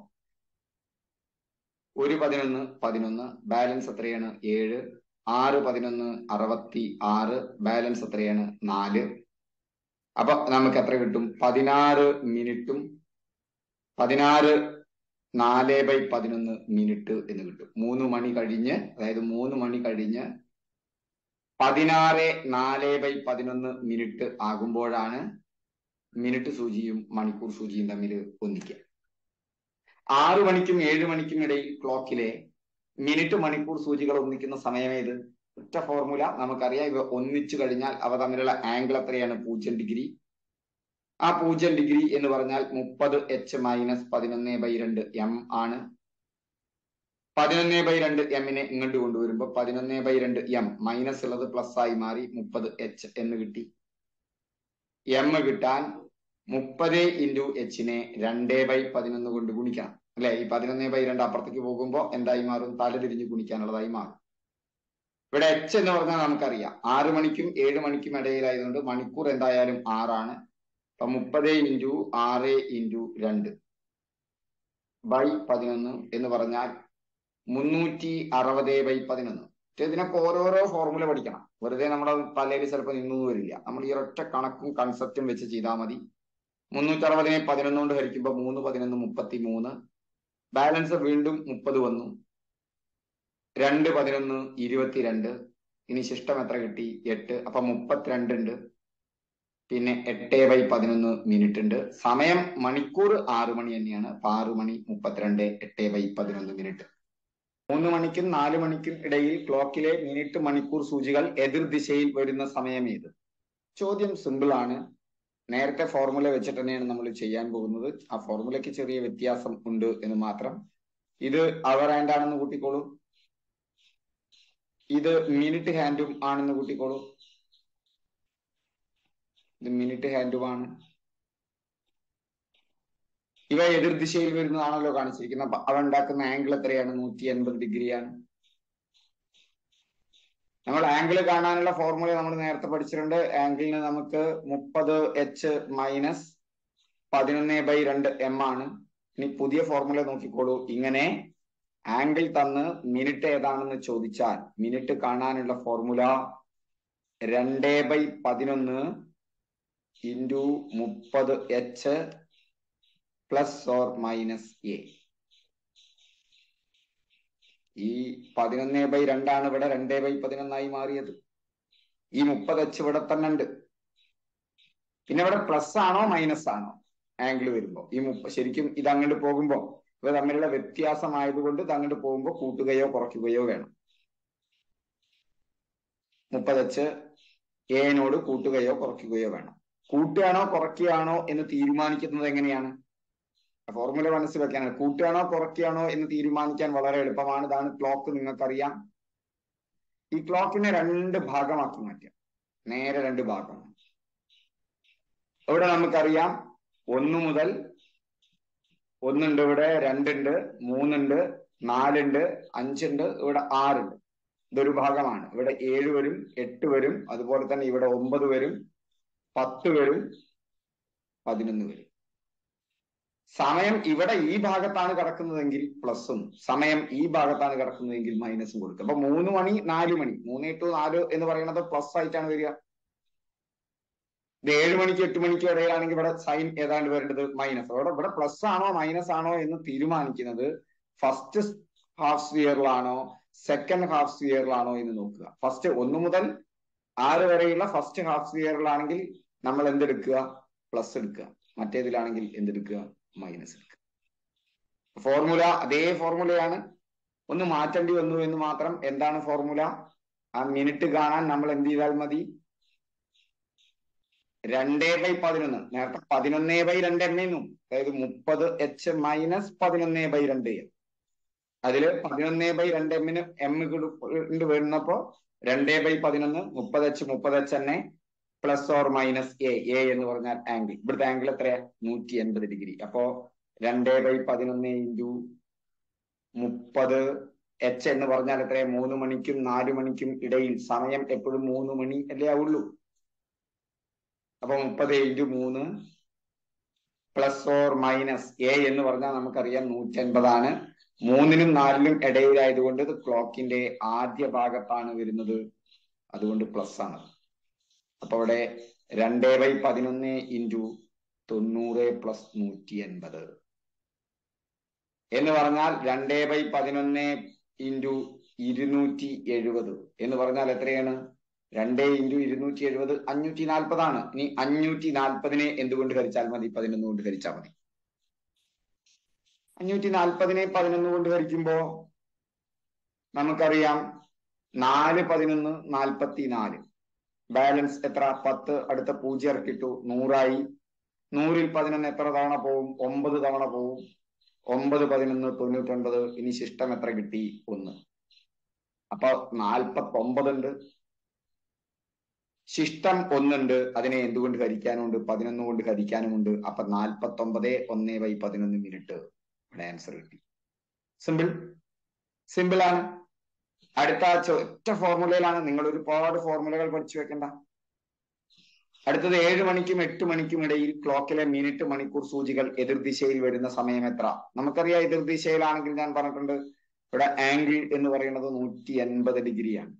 ഒരു പതിനൊന്ന് പതിനൊന്ന് ബാലൻസ് എത്രയാണ് ഏഴ് ആറ് പതിനൊന്ന് അറുപത്തി ആറ് ബാലൻസ് എത്രയാണ് നാല് അപ്പൊ നമുക്ക് എത്ര കിട്ടും പതിനാറ് മിനിറ്റും പതിനാറ് നാല് ബൈ പതിനൊന്ന് മിനിറ്റ് എന്ന് കിട്ടും മൂന്ന് മണി കഴിഞ്ഞ് അതായത് മൂന്ന് മണി കഴിഞ്ഞ് പതിനാറ് നാല് ബൈ പതിനൊന്ന് മിനിറ്റ് ആകുമ്പോഴാണ് മിനിറ്റ് സൂചിയും മണിക്കൂർ സൂചിയും തമ്മിൽ ഒന്നിക്കുക ആറു മണിക്കും ഏഴ് മണിക്കും ഇടയിൽ ക്ലോക്കിലെ മിനിറ്റ് മണിക്കൂർ സൂചികൾ ഒന്നിക്കുന്ന സമയമേത് ഒറ്റ ഫോർമുല നമുക്കറിയാം ഇവ ഒന്നിച്ചു കഴിഞ്ഞാൽ അവ തമ്മിലുള്ള ആംഗിൾ എത്രയാണ് പൂജ്യം ഡിഗ്രി ആ പൂജ്യം ഡിഗ്രി എന്ന് പറഞ്ഞാൽ മുപ്പത് എച്ച് മൈനസ് പതിനൊന്ന് ബൈ രണ്ട് എം ആണ് പതിനൊന്ന് ബൈ രണ്ട് എമ്മിനെ ഇങ്ങോട്ട് കൊണ്ടുവരുമ്പോ പതിനൊന്ന് ബൈ രണ്ട് എം മൈനസ് ഉള്ളത് പ്ലസ് ആയി മാറി മുപ്പത് എച്ച് എന്ന് കിട്ടി എം കിട്ടാൻ മുപ്പത് ഇൻറ്റു എച്ചിനെ രണ്ട് ബൈ പതിനൊന്ന് കൊണ്ട് ഗുണിക്കണം അല്ലെ ഈ പതിനൊന്ന് ബൈ രണ്ട് അപ്പുറത്തേക്ക് പോകുമ്പോൾ എന്തായി മാറും തല തിരിഞ്ഞ് ഗുണിക്കാനുള്ളതായി മാറും ഇവിടെ എച്ച് എന്ന് പറഞ്ഞാൽ നമുക്കറിയാം ആറ് മണിക്കും ഏഴ് മണിക്കും ഇടയിലായതുകൊണ്ട് മണിക്കൂർ എന്തായാലും ആറാണ് അപ്പൊ മുപ്പത് ഇൻറ്റു ആറ് ഇൻറ്റു രണ്ട് ബൈ പതിനൊന്ന് എന്ന് പറഞ്ഞാൽ മുന്നൂറ്റി അറുപത് ബൈ പതിനൊന്ന് ഇതിനൊക്കെ ഓരോരോ ഫോർമുല പഠിക്കണം വെറുതെ നമ്മുടെ തലയിൽ ചിലപ്പോൾ നിന്നു വരില്ല നമ്മൾ ഈ ഒറ്റ കണക്കും കൺസെപ്റ്റും വെച്ച് ചെയ്താൽ മതി മുന്നൂറ്റി അറുപതിനെ പതിനൊന്ന് കൊണ്ട് ഹരിക്കുമ്പോൾ മൂന്ന് പതിനൊന്ന് മുപ്പത്തി മൂന്ന് ബാലൻസ് വീണ്ടും മുപ്പത് വന്നു രണ്ട് പതിനൊന്ന് ഇരുപത്തിരണ്ട് ഇനി ശിഷ്ടം എത്ര കിട്ടി എട്ട് അപ്പൊ മുപ്പത്തിരണ്ട് ഉണ്ട് പിന്നെ എട്ട് ബൈ പതിനൊന്ന് മിനിറ്റ് ഉണ്ട് സമയം മണിക്കൂർ ആറു മണി തന്നെയാണ് അപ്പൊ ആറു മണി മുപ്പത്തിരണ്ട് എട്ട് ബൈ പതിനൊന്ന് മിനിറ്റ് മൂന്ന് മണിക്കും നാല് മണിക്കും ഇടയിൽ ക്ലോക്കിലെ മിനിറ്റ് മണിക്കൂർ സൂചികൾ എതിർ ദിശയിൽ വരുന്ന സമയം ഏത് ചോദ്യം സിമ്പിൾ ആണ് നേരത്തെ ഫോർമുല വെച്ചിട്ട് തന്നെയാണ് നമ്മൾ ചെയ്യാൻ പോകുന്നത് ആ ഫോർമുലയ്ക്ക് ചെറിയ വ്യത്യാസം ഉണ്ട് എന്ന് മാത്രം ഇത് അവർ ഹാൻഡ് ആണെന്ന് കൂട്ടിക്കോളൂ ഇത് മിനിറ്റ് ഹാൻഡും ആണെന്ന് കൂട്ടിക്കോളൂ ഇത് മിനിറ്റ് ഹാൻഡുമാണ് ഇവ എതിർ ദിശയിൽ വരുന്നതാണല്ലോ കാണിച്ചിരിക്കുന്നത് അപ്പൊ അവ ഉണ്ടാക്കുന്ന ആംഗിൾ എത്രയാണ് നൂറ്റി എൺപത് ഡിഗ്രിയാണ് നമ്മൾ ആംഗിൾ കാണാനുള്ള ഫോർമുല നമ്മൾ നേരത്തെ പഠിച്ചിട്ടുണ്ട് ആംഗിളിന് നമുക്ക് മുപ്പത് എച്ച് മൈനസ് പതിനൊന്ന് ബൈ രണ്ട് എം ആണ് ഇനി പുതിയ ഫോർമുല നോക്കിക്കോളൂ ഇങ്ങനെ ആംഗിൾ തന്ന് മിനിറ്റ് ഏതാണെന്ന് ചോദിച്ചാൽ മിനിറ്റ് കാണാനുള്ള ഫോർമുല രണ്ട് ബൈ പതിനൊന്ന് ഇൻറ്റു മുപ്പത് H plus or minus A ഈ പതിനൊന്ന് ബൈ രണ്ടാണ് ഇവിടെ രണ്ട് ബൈ പതിനൊന്നായി മാറിയത് ഈ മുപ്പത് എച്ച് ഇവിടെ തന്നെ ഉണ്ട് പിന്നെ ഇവിടെ പ്ലസ് ആണോ മൈനസ് ആണോ ആംഗിൾ വരുമ്പോ ഈ മുപ്പ ശരിക്കും ഇത് അങ്ങോട്ട് പോകുമ്പോ ഇവ തമ്മിലുള്ള വ്യത്യാസമായതുകൊണ്ട് ഇത് അങ്ങോട്ട് പോകുമ്പോൾ കൂട്ടുകയോ കുറയ്ക്കുകയോ വേണം മുപ്പത് എച്ച് എനോട് കൂട്ടുകയോ കുറയ്ക്കുകയോ വേണം കൂട്ടുകയാണോ കുറയ്ക്കുകയാണോ എന്ന് തീരുമാനിക്കുന്നത് എങ്ങനെയാണ് ഫോർമുല മനസ്സിൽ വെക്കാനാണ് കൂട്ടുകയാണോ കുറയ്ക്കുകയാണോ എന്ന് തീരുമാനിക്കാൻ വളരെ എളുപ്പമാണ് ഇതാണ് ക്ലോക്ക് നിങ്ങൾക്കറിയാം ഈ ക്ലോക്കിനെ രണ്ട് ഭാഗമാക്കി മാറ്റാം നേരെ രണ്ട് ഭാഗമാണ് ഇവിടെ നമുക്കറിയാം ഒന്ന് മുതൽ ഒന്നുണ്ട് ഇവിടെ രണ്ടുണ്ട് മൂന്നുണ്ട് നാലുണ്ട് അഞ്ചുണ്ട് ഇവിടെ ആറുണ്ട് ഇതൊരു ഭാഗമാണ് ഇവിടെ ഏഴ് വരും എട്ട് വരും അതുപോലെ തന്നെ ഇവിടെ ഒമ്പത് വരും പത്ത് വരും പതിനൊന്ന് വരും സമയം ഇവിടെ ഈ ഭാഗത്താണ് കിടക്കുന്നതെങ്കിൽ പ്ലസും സമയം ഈ ഭാഗത്താണ് കിടക്കുന്നതെങ്കിൽ മൈനസും കൊടുക്കുക അപ്പൊ മൂന്ന് മണി നാല് മണി മൂന്ന് ടു നാല് എന്ന് പറയുന്നത് പ്ലസ് ആയിട്ടാണ് വരിക ഇത് ഏഴ് മണിക്ക് എട്ട് മണിക്ക് ഇടയിലാണെങ്കിൽ ഇവിടെ സൈൻ ഏതാണ്ട് വരേണ്ടത് മൈനസ് അവിടെ ഇവിടെ പ്ലസ് ആണോ മൈനസ് ആണോ എന്ന് തീരുമാനിക്കുന്നത് ഫസ്റ്റ് ഹാഫ് സ്വിയറിലാണോ സെക്കൻഡ് ഹാഫ് സ്വിയറിലാണോ എന്ന് നോക്കുക ഫസ്റ്റ് ഒന്ന് മുതൽ ആറ് വരെയുള്ള ഫസ്റ്റ് ഹാഫ് സ്വിയറിലാണെങ്കിൽ നമ്മൾ എന്തെടുക്കുക പ്ലസ് എടുക്കുക മറ്റേതിലാണെങ്കിൽ എന്തെടുക്കുക മൈനസ് എടുക്കുക ഫോർമുല അതേ ഫോർമുലയാണ് ഒന്ന് മാറ്റേണ്ടി വന്നു എന്ന് മാത്രം എന്താണ് ഫോർമുല ആ മിനിറ്റ് കാണാൻ നമ്മൾ എന്ത് ചെയ്താൽ മതി രണ്ടേ ബൈ പതിനൊന്ന് നേരത്തെ പതിനൊന്നേ ബൈ രണ്ട് എം എന്നും അതായത് മുപ്പത് എച്ച് മൈനസ് പതിനൊന്നേ ബൈ രണ്ട് എം അതില് പതിനൊന്നേ ബൈ രണ്ട് എമ്മിന് എം വരുന്നപ്പോ രണ്ടേ ബൈ പതിനൊന്ന് മുപ്പത് എച്ച് മുപ്പത് എച്ച് തന്നെ plus or minus A A എന്ന് പറഞ്ഞാൽ ആംഗിൾ ഇവിടുത്തെ ആംഗിൾ എത്രയാ നൂറ്റി എൺപത് ഡിഗ്രി അപ്പോ രണ്ടേ ബൈ പതിനൊന്ന് ഇൻറ്റു മുപ്പത് എച്ച് എന്ന് പറഞ്ഞാൽ എത്രയാ മൂന്ന് മണിക്കും നാലു മണിക്കും ഇടയിൽ സമയം എപ്പോഴും മൂന്ന് മണി അല്ലേ ആവുള്ളൂ അപ്പൊ മുപ്പത് ഇൻറ്റു മൂന്ന് പ്ലസ് ഓർ മൈനസ് എ എന്ന് പറഞ്ഞാൽ നമുക്കറിയാം നൂറ്റി അൻപതാണ് മൂന്നിനും നാലിനും ഇടയിലായതുകൊണ്ട് ഇത് ക്ലോക്കിന്റെ ആദ്യ ഭാഗത്താണ് വരുന്നത് അതുകൊണ്ട് പ്ലസ് ആണ് അപ്പൊ അവിടെ രണ്ടേ ബൈ പതിനൊന്ന് ഇൻറ്റു തൊണ്ണൂറ് പ്ലസ് നൂറ്റി എൺപത് എന്ന് പറഞ്ഞാൽ രണ്ടേ ബൈ പതിനൊന്ന് ഇൻറ്റു ഇരുന്നൂറ്റി എഴുപത് എന്ന് പറഞ്ഞാൽ എത്രയാണ് രണ്ടേ ഇൻറ്റു ഇരുന്നൂറ്റി എഴുപത് അഞ്ഞൂറ്റി നാൽപ്പതാണ് ഇനി അഞ്ഞൂറ്റി നാൽപ്പതിനെ എന്തുകൊണ്ട് ഹരിച്ചാൽ മതി പതിനൊന്ന് കൊണ്ട് ഹരിച്ചാൽ മതി അഞ്ഞൂറ്റി നാൽപ്പതിനെ പതിനൊന്ന് കൊണ്ട് ഹരിക്കുമ്പോ നമുക്കറിയാം നാല് പതിനൊന്ന് നാൽപ്പത്തി നാല് ബാലൻസ് എത്ര പത്ത് അടുത്ത പൂജ്യം ഇറക്കിട്ടു നൂറായി നൂറിൽ പതിനൊന്ന് എത്ര തവണ പോവും ഒമ്പത് തവണ പോവും ഒമ്പത് പതിനൊന്ന് തൊണ്ണൂറ്റൊൻപത് ഇനി ശിഷ്ടം എത്ര കിട്ടി ഒന്ന് അപ്പൊ നാൽപ്പത്തി ഒമ്പതുണ്ട് ശിഷ്ടം ഒന്നുണ്ട് അതിനെ എന്തുകൊണ്ട് ഹരിക്കാനുണ്ട് പതിനൊന്ന് കൊണ്ട് ഹരിക്കാനുമുണ്ട് അപ്പൊ നാൽപ്പത്തി ഒമ്പത് ഒന്നേ ബൈ പതിനൊന്ന് മിനിറ്റ് ഇവിടെ ആൻസർ കിട്ടി സിമ്പിൾ സിമ്പിൾ ആണ് അടുത്ത ഒറ്റ ഫോർമുലയിലാണ് നിങ്ങൾ ഒരുപാട് ഫോർമുലകൾ പഠിച്ചു വെക്കണ്ട അടുത്തത് ഏഴ് മണിക്കും എട്ട് മണിക്കും ഇടയിൽ ക്ലോക്കിലെ മിനിറ്റ് മണിക്കൂർ സൂചികൾ എതിർദിശയിൽ വരുന്ന സമയം എത്ര നമുക്കറിയാം എതിർദിശയിലാണെങ്കിൽ ഞാൻ പറഞ്ഞിട്ടുണ്ട് ഇവിടെ ആംഗിൾ എന്ന് പറയുന്നത് നൂറ്റി എൺപത് ഡിഗ്രിയാണ്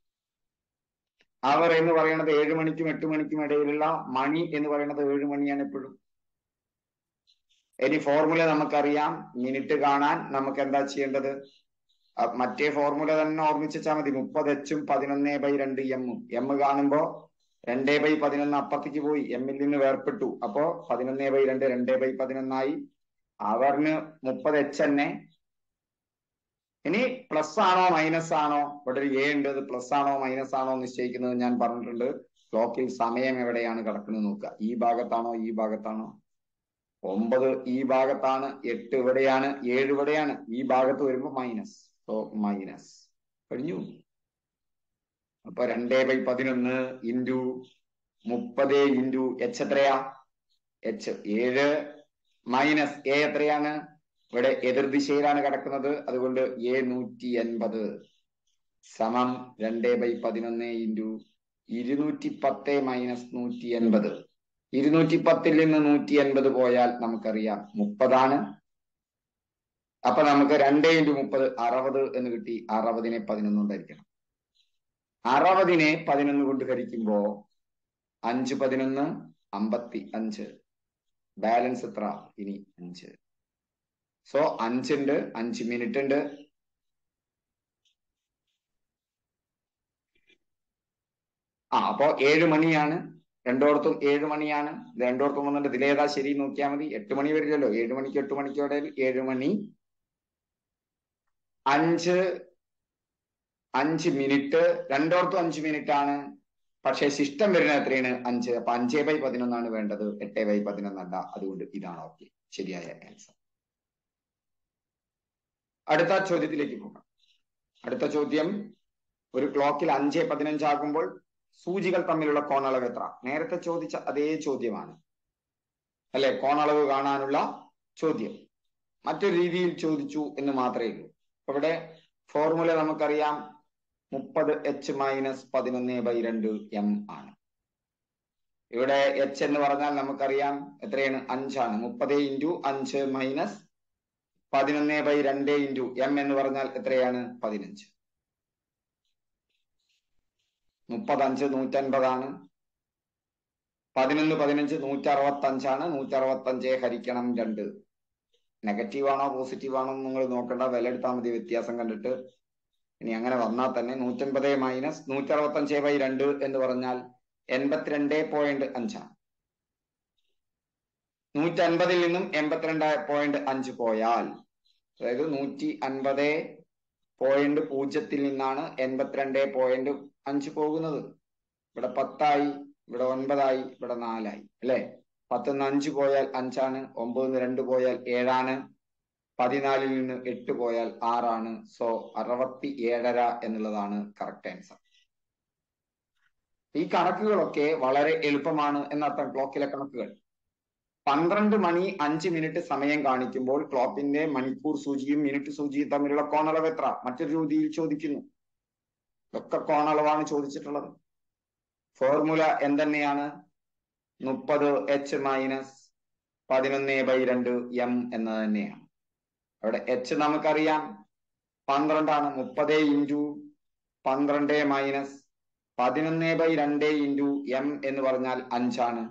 അവർ എന്ന് പറയുന്നത് ഏഴ് മണിക്കും എട്ട് മണിക്കും ഇടയിലുള്ള മണി എന്ന് പറയുന്നത് ഏഴ് മണിയാണ് എപ്പോഴും ഇനി ഫോർമുല നമുക്കറിയാം മിനിറ്റ് കാണാൻ നമുക്ക് എന്താ ചെയ്യേണ്ടത് മറ്റേ ഫോർമുല തന്നെ ഓർമ്മിച്ചാൽ മതി മുപ്പത് എച്ചും പതിനൊന്നേ ബൈ രണ്ട് എമ്മും എം കാണുമ്പോ രണ്ടേ ബൈ പതിനൊന്ന് അപ്പത്തേക്ക് പോയി എമ്മിൽ നിന്ന് വേർപെട്ടു അപ്പോ പതിനൊന്നേ ബൈ രണ്ട് രണ്ടേ ബൈ പതിനൊന്നായി അവറിന് മുപ്പത് എച്ച് തന്നെ ഇനി പ്ലസ് ആണോ മൈനസ് ആണോ ഇവിടെ ഒരു എ ഉണ്ട് അത് പ്ലസ് ആണോ മൈനസ് ആണോ നിശ്ചയിക്കുന്നത് ഞാൻ പറഞ്ഞിട്ടുണ്ട് ക്ലോക്കിൽ സമയം എവിടെയാണ് കിടക്കുന്നത് നോക്കുക ഈ ഭാഗത്താണോ ഈ ഭാഗത്താണോ ഒമ്പത് ഈ ഭാഗത്താണ് എട്ട് ഇവിടെയാണ് ഏഴ് ഇവിടെയാണ് ഈ ഭാഗത്ത് വരുമ്പോ മൈനസ് സോ മൈനസ് കഴിഞ്ഞു അപ്പൊ രണ്ടേ ബൈ പതിനൊന്ന് ഇൻറ്റു മുപ്പത് ഇൻറ്റു എച്ച് എത്രയാ എച്ച് ഏഴ് മൈനസ് എ എത്രയാണ് ഇവിടെ എതിർദിശയിലാണ് കിടക്കുന്നത് അതുകൊണ്ട് എ നൂറ്റി എൺപത് സമം രണ്ടേ ബൈ പതിനൊന്ന് ഇൻറ്റു ഇരുന്നൂറ്റി പത്ത് മൈനസ് നൂറ്റി എൺപത് ഇരുന്നൂറ്റി പത്തിൽ നിന്ന് നൂറ്റി എൺപത് പോയാൽ നമുക്കറിയാം മുപ്പതാണ് അപ്പൊ നമുക്ക് രണ്ടേ ഇൻറ്റു മുപ്പത് അറുപത് എന്ന് കിട്ടി അറുപതിനെ പതിനൊന്ന് കൊണ്ട് ഹരിക്കണം അറുപതിനെ പതിനൊന്ന് കൊണ്ട് ഹരിക്കുമ്പോ അഞ്ച് പതിനൊന്ന് അമ്പത്തി അഞ്ച് ബാലൻസ് എത്ര ഇനി അഞ്ച് സോ അഞ്ചുണ്ട് അഞ്ച് മിനിറ്റ് ഉണ്ട് ആ അപ്പോ ഏഴ് മണിയാണ് രണ്ടോടത്തും ഏഴ് മണിയാണ് രണ്ടോടത്തും വന്നിട്ട് ഇതിലേതാ ശരി നോക്കിയാൽ മതി എട്ട് മണി വരില്ലല്ലോ ഏഴ് മണിക്ക് എട്ട് മണിക്കോടെ ഏഴ് മണി അഞ്ച് അഞ്ച് മിനിറ്റ് രണ്ടോടത്തും അഞ്ച് മിനിറ്റ് ആണ് പക്ഷെ ശിഷ്ടം വരുന്നത് എത്രയാണ് അഞ്ച് അപ്പൊ അഞ്ചേ ബൈ പതിനൊന്നാണ് വേണ്ടത് എട്ട് ബൈ പതിനൊന്നല്ല അതുകൊണ്ട് ഇതാണ് ഓക്കെ ശരിയായ ആൻസർ അടുത്ത ചോദ്യത്തിലേക്ക് പോകാം അടുത്ത ചോദ്യം ഒരു ക്ലോക്കിൽ അഞ്ച് പതിനഞ്ചാകുമ്പോൾ സൂചികൾ തമ്മിലുള്ള കോണളവ് എത്ര നേരത്തെ ചോദിച്ച അതേ ചോദ്യമാണ് അല്ലെ കോണളവ് കാണാനുള്ള ചോദ്യം മറ്റൊരു രീതിയിൽ ചോദിച്ചു എന്ന് മാത്രമേ ഉള്ളൂ ഇവിടെ ഫോർമുല നമുക്കറിയാം മുപ്പത് എച്ച് മൈനസ് പതിനൊന്ന് ബൈ രണ്ട് എം ആണ് ഇവിടെ എച്ച് എന്ന് പറഞ്ഞാൽ നമുക്കറിയാം എത്രയാണ് അഞ്ചാണ് മുപ്പത് ഇൻറ്റു അഞ്ച് മൈനസ് പതിനൊന്ന് ബൈ രണ്ട് ഇൻറ്റു എം എന്ന് പറഞ്ഞാൽ എത്രയാണ് പതിനഞ്ച് മുപ്പത്തഞ്ച് നൂറ്റൻപതാണ് പതിനൊന്ന് പതിനഞ്ച് നൂറ്റി അറുപത്തി അഞ്ചാണ് നൂറ്റി അറുപത്തി അഞ്ച് ഹരിക്കണം രണ്ട് നെഗറ്റീവ് ആണോ പോസിറ്റീവ് ആണോ നിങ്ങൾ നോക്കണ്ട വില എടുത്താൽ മതി വ്യത്യാസം കണ്ടിട്ട് ഇനി അങ്ങനെ വന്നാൽ തന്നെ നൂറ്റൻപത് മൈനസ് നൂറ്റി അറുപത്തി അഞ്ച് ബൈ രണ്ട് എന്ന് പറഞ്ഞാൽ എൺപത്തിരണ്ട് പോയിന്റ് അഞ്ചാണ് നൂറ്റി അൻപതിൽ നിന്നും എൺപത്തിരണ്ട് പോയിന്റ് അഞ്ച് പോയാൽ അതായത് നൂറ്റി അൻപത് പോയിന്റ് പൂജ്യത്തിൽ നിന്നാണ് എൺപത്തിരണ്ട് പോയിന്റ് അഞ്ച് പോകുന്നത് ഇവിടെ പത്തായി ഇവിടെ ഒൻപതായി ഇവിടെ നാലായി അല്ലെ പത്തുനിന്ന് അഞ്ച് പോയാൽ അഞ്ചാണ് ഒമ്പതിന്ന് രണ്ട് പോയാൽ ഏഴാണ് പതിനാലിൽ നിന്ന് എട്ട് പോയാൽ ആറാണ് സോ അറുപത്തി ഏഴര എന്നുള്ളതാണ് കറക്റ്റ് ആൻസർ ഈ കണക്കുകളൊക്കെ വളരെ എളുപ്പമാണ് എന്നർത്ഥം ക്ലോക്കിലെ കണക്കുകൾ പന്ത്രണ്ട് മണി അഞ്ച് മിനിറ്റ് സമയം കാണിക്കുമ്പോൾ ക്ലോക്കിന്റെ മണിക്കൂർ സൂചിയും മിനിറ്റ് സൂചിയും തമ്മിലുള്ള കോണളവ് എത്ര മറ്റൊരു രീതിയിൽ ചോദിക്കുന്നു ഇതൊക്കെ കോണളവാണ് ചോദിച്ചിട്ടുള്ളത് ഫോർമുല എന്തെന്നെയാണ് മുപ്പത് എച്ച് മൈനസ് പതിനൊന്ന് ബൈ രണ്ട് എം എന്നത് തന്നെയാണ് അവിടെ എച്ച് നമുക്കറിയാം പന്ത്രണ്ടാണ് മുപ്പത് ഇൻറ്റു പന്ത്രണ്ട് മൈനസ് പതിനൊന്ന് ബൈ രണ്ട് ഇൻറ്റു എം എന്ന് പറഞ്ഞാൽ അഞ്ചാണ്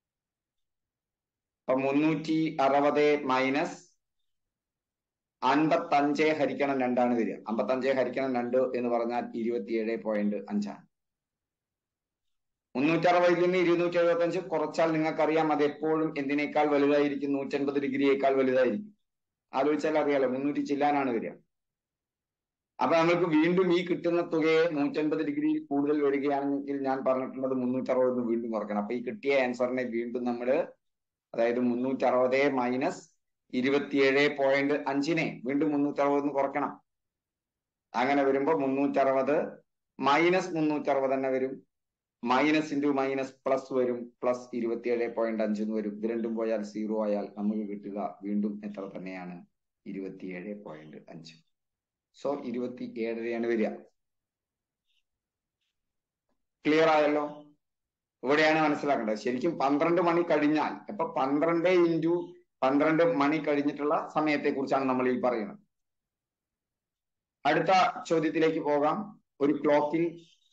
അപ്പൊ മുന്നൂറ്റി അറുപത് മൈനസ് അൻപത്തഞ്ച് ഹരിക്കണം രണ്ടാണ് വരിക അമ്പത്തഞ്ച് ഹരിക്കണം രണ്ട് എന്ന് പറഞ്ഞാൽ ഇരുപത്തിയേഴ് പോയിന്റ് അഞ്ചാണ് മുന്നൂറ്റി അറുപതിൽ നിന്ന് ഇരുന്നൂറ്റി എഴുപത്തി അഞ്ച് കുറച്ചാൽ നിങ്ങൾക്കറിയാം അത് എപ്പോഴും എന്തിനേക്കാൾ വലുതായിരിക്കും നൂറ്റൻപത് ഡിഗ്രിയേക്കാൾ വലുതായിരിക്കും ആലോചിച്ചാൽ അറിയാലോ മുന്നൂറ്റി ചില്ലാനാണ് വരിക അപ്പൊ നമുക്ക് വീണ്ടും ഈ കിട്ടുന്ന തുകയെ നൂറ്റൻപത് ഡിഗ്രി കൂടുതൽ വരികയാണെങ്കിൽ ഞാൻ പറഞ്ഞിട്ടുള്ളത് മുന്നൂറ്റി അറുപത് വീണ്ടും കുറക്കണം അപ്പൊ ഈ കിട്ടിയ ആൻസറിനെ വീണ്ടും നമ്മൾ അതായത് മുന്നൂറ്റി അറുപത് മൈനസ് ഇരുപത്തിയേഴ് പോയിന്റ് അഞ്ചിനെ വീണ്ടും മുന്നൂറ്റി അറുപത് കുറക്കണം അങ്ങനെ വരുമ്പോ മുന്നൂറ്റി അറുപത് മൈനസ് മുന്നൂറ്റി അറുപത് തന്നെ വരും മൈനസ് ഇൻറ്റു മൈനസ് പ്ലസ് വരും പ്ലസ് ഇരുപത്തിയേഴ് പോയിന്റ് അഞ്ചെന്ന് വരും ഇത് രണ്ടും പോയാൽ സീറോ ആയാൽ നമുക്ക് കിട്ടുക വീണ്ടും എത്ര തന്നെയാണ് ഇരുപത്തിയേഴ് പോയിന്റ് അഞ്ച് സോ ഇരുപത്തി ഏഴരയാണ് വരിക ക്ലിയർ ആയല്ലോ ഇവിടെയാണ് മനസ്സിലാക്കേണ്ടത് ശരിക്കും പന്ത്രണ്ട് മണി കഴിഞ്ഞാൽ ഇപ്പൊ പന്ത്രണ്ട് ഇൻറ്റു പന്ത്രണ്ട് മണി കഴിഞ്ഞിട്ടുള്ള സമയത്തെ കുറിച്ചാണ് നമ്മൾ ഈ പറയുന്നത് അടുത്ത ചോദ്യത്തിലേക്ക് പോകാം ഒരു ക്ലോക്കിൽ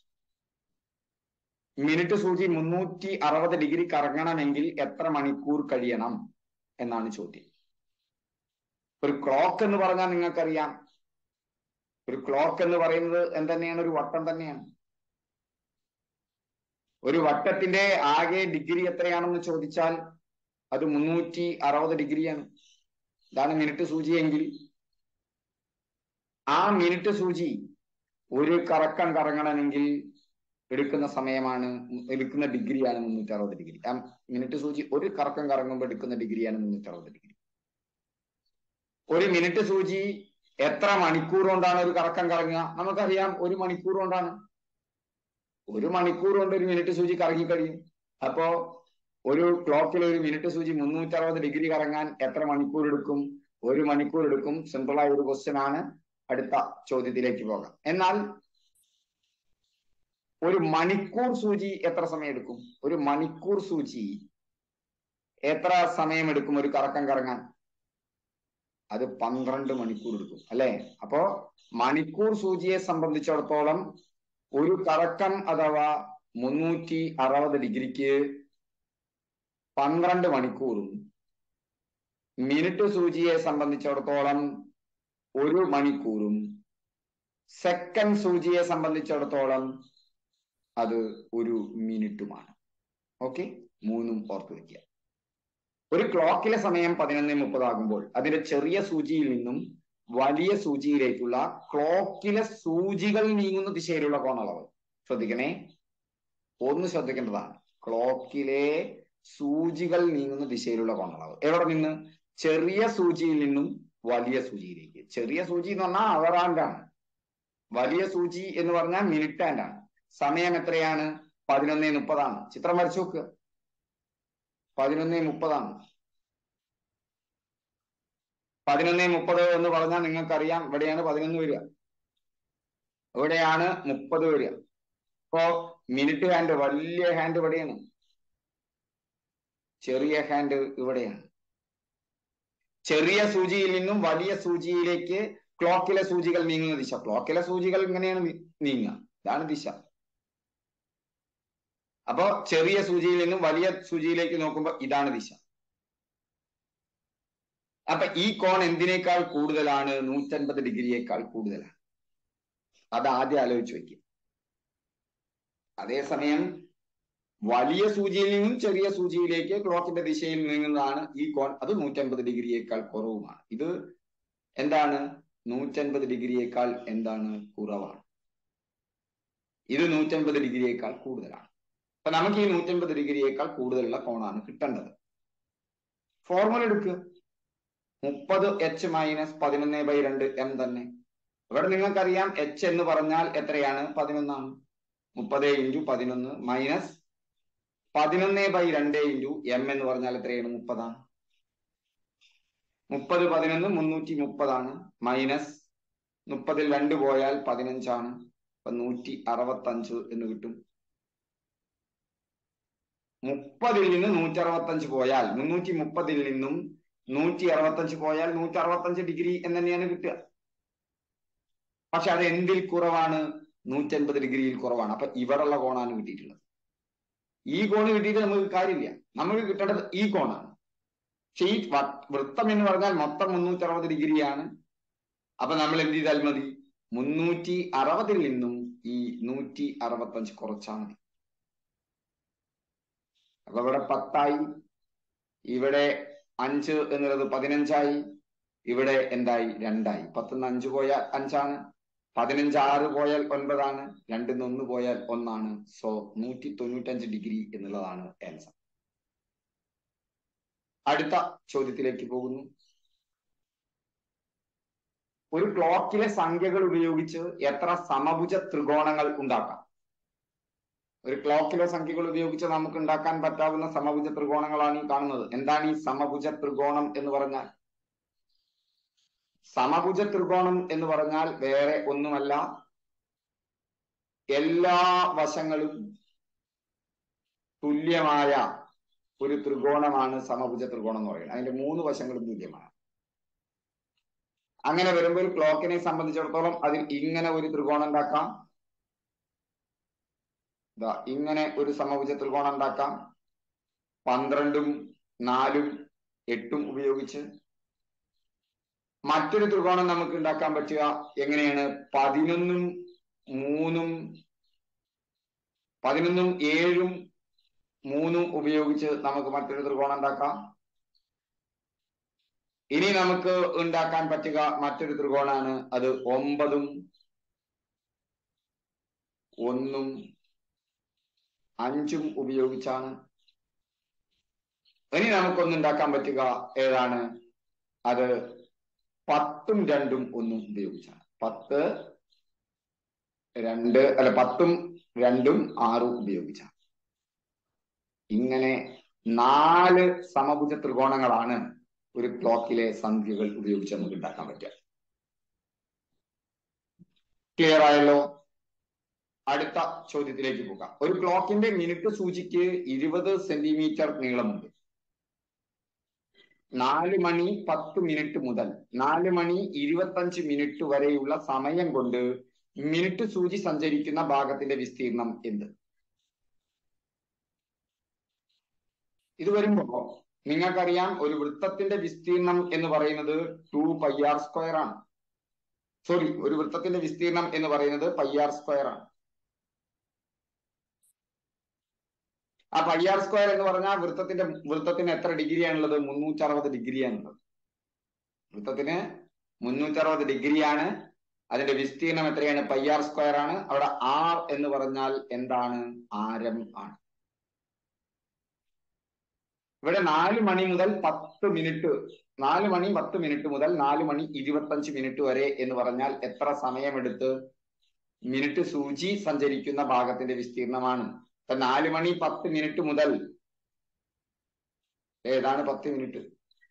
മിനിറ്റ് സൂചി മുന്നൂറ്റി അറുപത് ഡിഗ്രി കറങ്ങണമെങ്കിൽ എത്ര മണിക്കൂർ കഴിയണം എന്നാണ് ചോദ്യം ഒരു ക്ലോക്ക് എന്ന് പറഞ്ഞാൽ നിങ്ങൾക്കറിയാം ഒരു ക്ലോക്ക് എന്ന് പറയുന്നത് എന്തന്നെയാണ് ഒരു വട്ടം തന്നെയാണ് ഒരു വട്ടത്തിന്റെ ആകെ ഡിഗ്രി എത്രയാണെന്ന് ചോദിച്ചാൽ അത് മുന്നൂറ്റി അറുപത് ഡിഗ്രിയാണ് ഇതാണ് മിനിറ്റ് സൂചി എങ്കിൽ ആ മിനിറ്റ് സൂചി ഒരു കറക്കം കറങ്ങണമെങ്കിൽ എടുക്കുന്ന സമയമാണ് എടുക്കുന്ന ഡിഗ്രിയാണ് മുന്നൂറ്റി അറുപത് ഡിഗ്രി ആ മിനിറ്റ് സൂചി ഒരു കറക്കം കറങ്ങുമ്പോൾ എടുക്കുന്ന ഡിഗ്രിയാണ് മുന്നൂറ്റി അറുപത് ഡിഗ്രി ഒരു മിനിറ്റ് സൂചി എത്ര മണിക്കൂർ കൊണ്ടാണ് ഒരു കറക്കം കറങ്ങുക നമുക്കറിയാം ഒരു മണിക്കൂർ കൊണ്ടാണ് ഒരു മണിക്കൂർ കൊണ്ട് ഒരു മിനിറ്റ് സൂചി കറങ്ങി കഴിയും അപ്പോ ഒരു ക്ലോക്കിൽ ഒരു മിനിറ്റ് സൂചി മുന്നൂറ്റി അറുപത് ഡിഗ്രി കറങ്ങാൻ എത്ര മണിക്കൂർ എടുക്കും ഒരു മണിക്കൂർ എടുക്കും സിമ്പിൾ ആയ ഒരു ക്വസ്റ്റ്യൻ ആണ് അടുത്ത ചോദ്യത്തിലേക്ക് പോകാം എന്നാൽ ഒരു മണിക്കൂർ സൂചി എത്ര സമയം എടുക്കും ഒരു മണിക്കൂർ സൂചി എത്ര സമയം എടുക്കും ഒരു കറക്കം കറങ്ങാൻ അത് പന്ത്രണ്ട് മണിക്കൂർ എടുക്കും അല്ലെ അപ്പോ മണിക്കൂർ സൂചിയെ സംബന്ധിച്ചിടത്തോളം ഒരു കറക്കം അഥവാ മുന്നൂറ്റി അറുപത് ഡിഗ്രിക്ക് പന്ത്രണ്ട് മണിക്കൂറും മിനിറ്റ് സൂചിയെ സംബന്ധിച്ചിടത്തോളം ഒരു മണിക്കൂറും സെക്കൻഡ് സൂചിയെ സംബന്ധിച്ചിടത്തോളം അത് ഒരു മിനിറ്റുമാണ് ഓക്കെ മൂന്നും ഓർത്തു വെക്കുക ഒരു ക്ലോക്കിലെ സമയം പതിനൊന്ന് മുപ്പതാകുമ്പോൾ അതിന്റെ ചെറിയ സൂചിയിൽ നിന്നും വലിയ സൂചിയിലേക്കുള്ള ക്ലോക്കിലെ സൂചികൾ നീങ്ങുന്ന ദിശയിലുള്ള കോണളവ് ശ്രദ്ധിക്കണേ ഒന്ന് ശ്രദ്ധിക്കേണ്ടതാണ് ക്ലോക്കിലെ സൂചികൾ നീങ്ങുന്ന ദിശയിലുള്ള കോണളവ് എവിടെ നിന്ന് ചെറിയ സൂചിയിൽ നിന്നും വലിയ സൂചിയിലേക്ക് ചെറിയ സൂചി എന്ന് പറഞ്ഞാൽ അവർ ഹാൻഡ് ആണ് വലിയ സൂചി എന്ന് പറഞ്ഞാൽ മിനിറ്റ് ഹാൻഡ് ആണ് സമയം എത്രയാണ് പതിനൊന്നേ മുപ്പതാണ് ചിത്രം വരച്ചു നോക്കുക പതിനൊന്നേ മുപ്പതാണ് പതിനൊന്നേ മുപ്പത് എന്ന് പറഞ്ഞാൽ നിങ്ങൾക്കറിയാം ഇവിടെയാണ് പതിനൊന്ന് വരിക ഇവിടെയാണ് മുപ്പത് വരിക ഇപ്പോ മിനിറ്റ് ഹാൻഡ് വലിയ ഹാൻഡ് ഇവിടെയാണ് ചെറിയ ഹാൻഡ് ഇവിടെയാണ് ചെറിയ സൂചിയിൽ നിന്നും വലിയ സൂചിയിലേക്ക് ക്ലോക്കിലെ സൂചികൾ നീങ്ങുന്ന ദിശ ക്ലോക്കിലെ സൂചികൾ ഇങ്ങനെയാണ് നീങ്ങുക ഇതാണ് ദിശ അപ്പോ ചെറിയ സൂചിയിൽ നിന്നും വലിയ സൂചിയിലേക്ക് നോക്കുമ്പോൾ ഇതാണ് ദിശ അപ്പൊ ഈ കോൺ എന്തിനേക്കാൾ കൂടുതലാണ് നൂറ്റൻപത് ഡിഗ്രിയേക്കാൾ കൂടുതലാണ് അത് ആദ്യം ആലോചിച്ച് വയ്ക്കുക അതേസമയം വലിയ സൂചിയിൽ നിന്നും ചെറിയ സൂചിയിലേക്ക് ക്ലോക്കിന്റെ ദിശയിൽ നീങ്ങുന്നതാണ് ഈ കോൺ അത് നൂറ്റൻപത് ഡിഗ്രിയേക്കാൾ കുറവുമാണ് ഇത് എന്താണ് നൂറ്റൻപത് ഡിഗ്രിയേക്കാൾ എന്താണ് കുറവാണ് ഇത് നൂറ്റൻപത് ഡിഗ്രിയേക്കാൾ കൂടുതലാണ് അപ്പൊ നമുക്ക് ഈ നൂറ്റൻപത് ഡിഗ്രിയേക്കാൾ കൂടുതലുള്ള കോണാണ് കിട്ടേണ്ടത് ഫോർമുല എടുക്കുക മുപ്പത് എച്ച് മൈനസ് പതിനൊന്ന് ബൈ രണ്ട് എം തന്നെ ഇവിടെ നിങ്ങൾക്കറിയാം എച്ച് എന്ന് പറഞ്ഞാൽ എത്രയാണ് പതിനൊന്നാണ് മുപ്പത് ഇൻറ്റു പതിനൊന്ന് മൈനസ് പതിനൊന്ന് ബൈ രണ്ട് ഇൻറ്റു എം എന്ന് പറഞ്ഞാൽ എത്രയാണ് മുപ്പതാണ് മുപ്പത് പതിനൊന്ന് മുന്നൂറ്റി മുപ്പതാണ് മൈനസ് മുപ്പതിൽ രണ്ട് പോയാൽ പതിനഞ്ചാണ് അപ്പൊ നൂറ്റി അറുപത്തഞ്ച് എന്ന് കിട്ടും മുപ്പതിൽ നിന്ന് നൂറ്റി അറുപത്തഞ്ച് പോയാൽ മുന്നൂറ്റി മുപ്പതിൽ നിന്നും നൂറ്റി അറുപത്തഞ്ച് പോയാൽ നൂറ്റി അറുപത്തഞ്ച് ഡിഗ്രി എന്ന് തന്നെയാണ് കിട്ടുക പക്ഷെ അത് എന്തിൽ കുറവാണ് നൂറ്റൻപത് ഡിഗ്രിയിൽ കുറവാണ് അപ്പൊ ഇവിടെയുള്ള കോണാണ് കിട്ടിയിട്ടുള്ളത് ഈ കോണ് കിട്ടിയിട്ട് നമുക്ക് കാര്യമില്ല നമുക്ക് കിട്ടേണ്ടത് ഈ കോണാണ് പക്ഷെ ഈ വൃത്തം എന്ന് പറഞ്ഞാൽ മൊത്തം മുന്നൂറ്റി അറുപത് ഡിഗ്രിയാണ് അപ്പൊ നമ്മൾ എന്ത് ചെയ്താൽ മതി മുന്നൂറ്റി അറുപതിൽ നിന്നും ഈ നൂറ്റി അറുപത്തഞ്ച് കുറച്ചാൽ മതി അപ്പൊ ഇവിടെ പത്തായി ഇവിടെ അഞ്ച് എന്നുള്ളത് പതിനഞ്ചായി ഇവിടെ എന്തായി രണ്ടായി പത്തുനിന്ന് അഞ്ച് പോയാൽ അഞ്ചാണ് പതിനഞ്ച് ആറ് പോയാൽ ഒൻപതാണ് രണ്ടിന്ന് ഒന്ന് പോയാൽ ഒന്നാണ് സോ നൂറ്റി തൊണ്ണൂറ്റഞ്ച് ഡിഗ്രി എന്നുള്ളതാണ് ആൻസർ അടുത്ത ചോദ്യത്തിലേക്ക് പോകുന്നു ഒരു ക്ലോക്കിലെ സംഖ്യകൾ ഉപയോഗിച്ച് എത്ര സമഭുജ ത്രികോണങ്ങൾ ഉണ്ടാക്കാം ഒരു ക്ലോക്കിലെ സംഖ്യകൾ ഉപയോഗിച്ച് നമുക്ക് ഉണ്ടാക്കാൻ പറ്റാവുന്ന സമഭുജ ത്രികോണങ്ങളാണ് ഈ കാണുന്നത് എന്താണ് ഈ സമഭുജ ത്രികോണം എന്ന് പറഞ്ഞാൽ സമഭുജ ത്രികോണം എന്ന് പറഞ്ഞാൽ വേറെ ഒന്നുമല്ല എല്ലാ വശങ്ങളും തുല്യമായ ഒരു ത്രികോണമാണ് സമഭുജ ത്രികോണം എന്ന് പറയുന്നത് അതിന്റെ മൂന്ന് വശങ്ങളും തുല്യമാണ് അങ്ങനെ വരുമ്പോൾ ക്ലോക്കിനെ സംബന്ധിച്ചിടത്തോളം അതിൽ ഇങ്ങനെ ഒരു ത്രികോണം ഉണ്ടാക്കാം ഇതാ ഇങ്ങനെ ഒരു സമഭുജ ത്രികോണം ഉണ്ടാക്കാം പന്ത്രണ്ടും നാലും എട്ടും ഉപയോഗിച്ച് മറ്റൊരു ത്രികോണം നമുക്ക് ഉണ്ടാക്കാൻ പറ്റുക എങ്ങനെയാണ് പതിനൊന്നും മൂന്നും പതിനൊന്നും ഏഴും മൂന്നും ഉപയോഗിച്ച് നമുക്ക് മറ്റൊരു ത്രികോണം ഉണ്ടാക്കാം ഇനി നമുക്ക് ഉണ്ടാക്കാൻ പറ്റുക മറ്റൊരു ത്രികോണാണ് അത് ഒമ്പതും ഒന്നും അഞ്ചും ഉപയോഗിച്ചാണ് ഇനി നമുക്കൊന്ന് ഉണ്ടാക്കാൻ പറ്റുക ഏതാണ് അത് പത്തും രണ്ടും ഒന്നും ഉപയോഗിച്ചാണ് പത്ത് രണ്ട് അല്ല പത്തും രണ്ടും ആറും ഉപയോഗിച്ചാണ് ഇങ്ങനെ നാല് സമഭുജ ത്രികോണങ്ങളാണ് ഒരു ക്ലോക്കിലെ സംഖ്യകൾ ഉപയോഗിച്ച് നമുക്ക് ഉണ്ടാക്കാൻ പറ്റുക ക്ലിയർ ആയല്ലോ അടുത്ത ചോദ്യത്തിലേക്ക് പോകാം ഒരു ക്ലോക്കിന്റെ മിനിറ്റ് സൂചിക്ക് ഇരുപത് സെന്റിമീറ്റർ നീളമുണ്ട് നാല് മണി പത്ത് മിനിറ്റ് മുതൽ നാല് മണി ഇരുപത്തഞ്ച് മിനിറ്റ് വരെയുള്ള സമയം കൊണ്ട് മിനിറ്റ് സൂചി സഞ്ചരിക്കുന്ന ഭാഗത്തിന്റെ വിസ്തീർണം എന്ത് ഇത് വരുമ്പോ നിങ്ങൾക്കറിയാം ഒരു വൃത്തത്തിന്റെ വിസ്തീർണം എന്ന് പറയുന്നത് ടു പൈ ആർ സ്ക്വയർ ആണ് സോറി ഒരു വൃത്തത്തിന്റെ വിസ്തീർണം എന്ന് പറയുന്നത് പൈ ആർ സ്ക്വയർ ആണ് ആ പൈ ആർ സ്ക്വയർ എന്ന് പറഞ്ഞാൽ വൃത്തത്തിന്റെ വൃത്തത്തിന് എത്ര ഡിഗ്രിയാണുള്ളത് മുന്നൂറ്റി അറുപത് ഡിഗ്രിയാണുള്ളത് വൃത്തത്തിന് മുന്നൂറ്റി അറുപത് ഡിഗ്രിയാണ് അതിന്റെ വിസ്തീർണം എത്രയാണ് പൈ ആർ സ്ക്വയർ ആണ് അവിടെ ആർ എന്ന് പറഞ്ഞാൽ എന്താണ് ആരം ആണ് ഇവിടെ നാല് മണി മുതൽ പത്ത് മിനിറ്റ് നാല് മണി പത്ത് മിനിറ്റ് മുതൽ നാല് മണി ഇരുപത്തഞ്ച് മിനിറ്റ് വരെ എന്ന് പറഞ്ഞാൽ എത്ര സമയമെടുത്ത് മിനിറ്റ് സൂചി സഞ്ചരിക്കുന്ന ഭാഗത്തിന്റെ വിസ്തീർണമാണ് ഇപ്പൊ നാല് മണി പത്ത് മിനിറ്റ് മുതൽ ഏതാണ് പത്ത് മിനിറ്റ്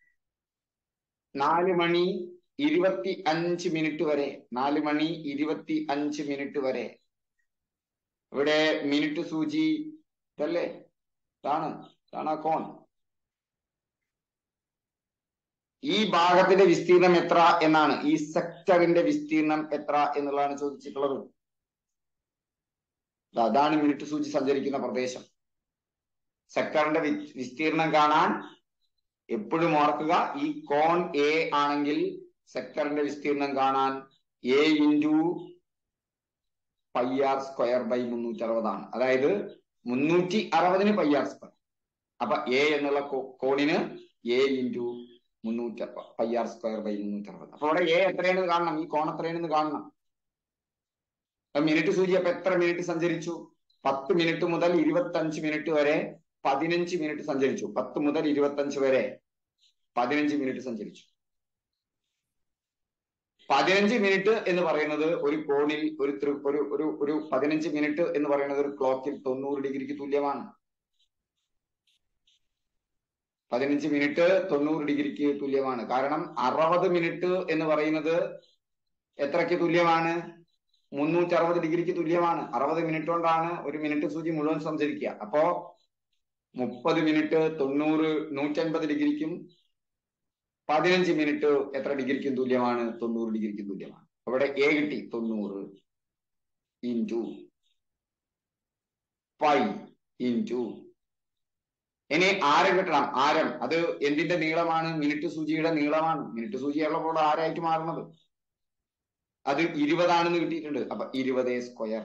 നാല് മണി ഇരുപത്തി അഞ്ച് മിനിറ്റ് വരെ നാല് മണി ഇരുപത്തി അഞ്ച് മിനിറ്റ് വരെ ഇവിടെ മിനിറ്റ് സൂചി ഇതല്ലേ ഇതാണ് ഇതാണ് ആ കോൺ ഈ ഭാഗത്തിന്റെ വിസ്തീർണം എത്ര എന്നാണ് ഈ സെക്ടറിന്റെ വിസ്തീർണം എത്ര എന്നുള്ളതാണ് ചോദിച്ചിട്ടുള്ളത് അതാണ് മിനിറ്റ് സൂചി സഞ്ചരിക്കുന്ന പ്രദേശം സെക്ടറിന്റെ വിസ്തീർണം കാണാൻ എപ്പോഴും ഓർക്കുക ഈ കോൺ എ ആണെങ്കിൽ സെക്ടറിന്റെ വിസ്തീർണം കാണാൻ A into pi R square by മുന്നൂറ്റി അറുപതാണ് അതായത് മുന്നൂറ്റി അറുപതിന് പൈ ആർ സ്ക്വയർ അപ്പൊ എ എന്നുള്ള കോണിന് എ ഇൻറ്റു മുന്നൂറ്റി പൈ ആർ സ്ക്വയർ ബൈ മുന്നൂറ്റി അറുപത് അപ്പൊ അവിടെ എ എത്രയാണെന്ന് കാണണം ഈ കോൺ എത്രയാണെന്ന് കാണണം മിനിറ്റ് സൂചി അപ്പൊ എത്ര മിനിറ്റ് സഞ്ചരിച്ചു പത്ത് മിനിറ്റ് മുതൽ ഇരുപത്തി അഞ്ച് മിനിറ്റ് വരെ പതിനഞ്ച് മിനിറ്റ് സഞ്ചരിച്ചു പത്ത് മുതൽ ഇരുപത്തഞ്ച് വരെ പതിനഞ്ച് മിനിറ്റ് സഞ്ചരിച്ചു പതിനഞ്ച് മിനിറ്റ് എന്ന് പറയുന്നത് ഒരു കോണിൽ ഒരു ഒരു ഒരു ഒരു പതിനഞ്ച് മിനിറ്റ് എന്ന് പറയുന്നത് ഒരു ക്ലോക്കിൽ തൊണ്ണൂറ് ഡിഗ്രിക്ക് തുല്യമാണ് പതിനഞ്ച് മിനിറ്റ് തൊണ്ണൂറ് ഡിഗ്രിക്ക് തുല്യമാണ് കാരണം അറുപത് മിനിറ്റ് എന്ന് പറയുന്നത് എത്രയ്ക്ക് തുല്യമാണ് മുന്നൂറ്റി അറുപത് ഡിഗ്രിക്ക് തുല്യമാണ് അറുപത് മിനിറ്റ് കൊണ്ടാണ് ഒരു മിനിറ്റ് സൂചി മുഴുവൻ സഞ്ചരിക്കുക അപ്പോ മുപ്പത് മിനിറ്റ് തൊണ്ണൂറ് നൂറ്റൻപത് ഡിഗ്രിക്കും പതിനഞ്ച് മിനിറ്റ് എത്ര ഡിഗ്രിക്കും തുല്യമാണ് തൊണ്ണൂറ് ഡിഗ്രിക്കും തുല്യമാണ് അവിടെ എ കിട്ടി തൊണ്ണൂറ് ഇൻറ്റു പൈ ഇൻറ്റു ഇനി ആരം കിട്ടണം ആരം അത് എന്തിന്റെ നീളമാണ് മിനിറ്റ് സൂചിയുടെ നീളമാണ് മിനിറ്റ് സൂചിയുള്ളപ്പോൾ ആരായിട്ട് മാറുന്നത് അത് ഇരുപതാണെന്ന് കിട്ടിയിട്ടുണ്ട് അപ്പൊ ഇരുപത് സ്ക്വയർ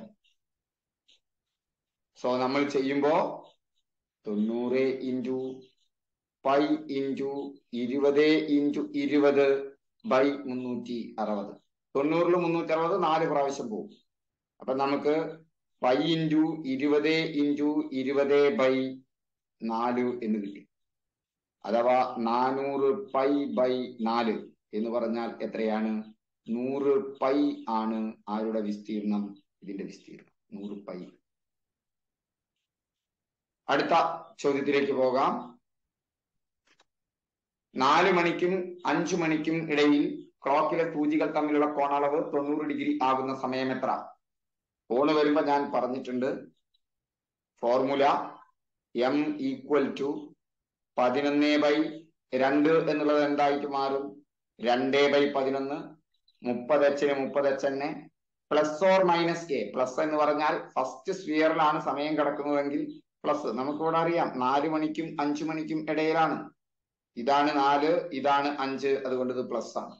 സോ നമ്മൾ ചെയ്യുമ്പോ തൊണ്ണൂറ് ഇൻറ്റു പൈ ഇൻറ്റു ഇരുപത് ഇൻറ്റു ഇരുപത് ബൈ മുന്നൂറ്റി അറുപത് തൊണ്ണൂറിൽ മുന്നൂറ്റി അറുപത് നാല് പ്രാവശ്യം പോകും അപ്പൊ നമുക്ക് പൈ ഇൻറ്റു ഇരുപത് ഇൻറ്റു ഇരുപത് ബൈ നാല് എന്ന് കിട്ടി അഥവാ നാനൂറ് പൈ ബൈ നാല് എന്ന് പറഞ്ഞാൽ എത്രയാണ് നൂറ് പൈ ആണ് ആരുടെ വിസ്തീർണം ഇതിന്റെ വിസ്തീർണം നൂറ് പൈ അടുത്ത ചോദ്യത്തിലേക്ക് പോകാം നാല് മണിക്കും അഞ്ചു മണിക്കും ഇടയിൽ ക്ലോക്കിലെ സൂചികൾ തമ്മിലുള്ള കോണളവ് തൊണ്ണൂറ് ഡിഗ്രി ആകുന്ന സമയം എത്ര കോണ് വരുമ്പോ ഞാൻ പറഞ്ഞിട്ടുണ്ട് ഫോർമുല എം ഈക്വൽ ടു പതിനൊന്ന് ബൈ രണ്ട് എന്നുള്ളത് എന്തായിട്ട് മാറും രണ്ട് ബൈ പതിനൊന്ന് മുപ്പത് എച്ചിന് മുപ്പത് എച്ച് തന്നെ plus or minus A plus എന്ന് പറഞ്ഞാൽ ഫസ്റ്റ് സ്ഫിയറിലാണ് സമയം കിടക്കുന്നതെങ്കിൽ പ്ലസ് നമുക്കിവിടെ അറിയാം നാല് മണിക്കും അഞ്ചു മണിക്കും ഇടയിലാണ് ഇതാണ് നാല് ഇതാണ് അഞ്ച് അതുകൊണ്ട് ഇത് പ്ലസ് ആണ്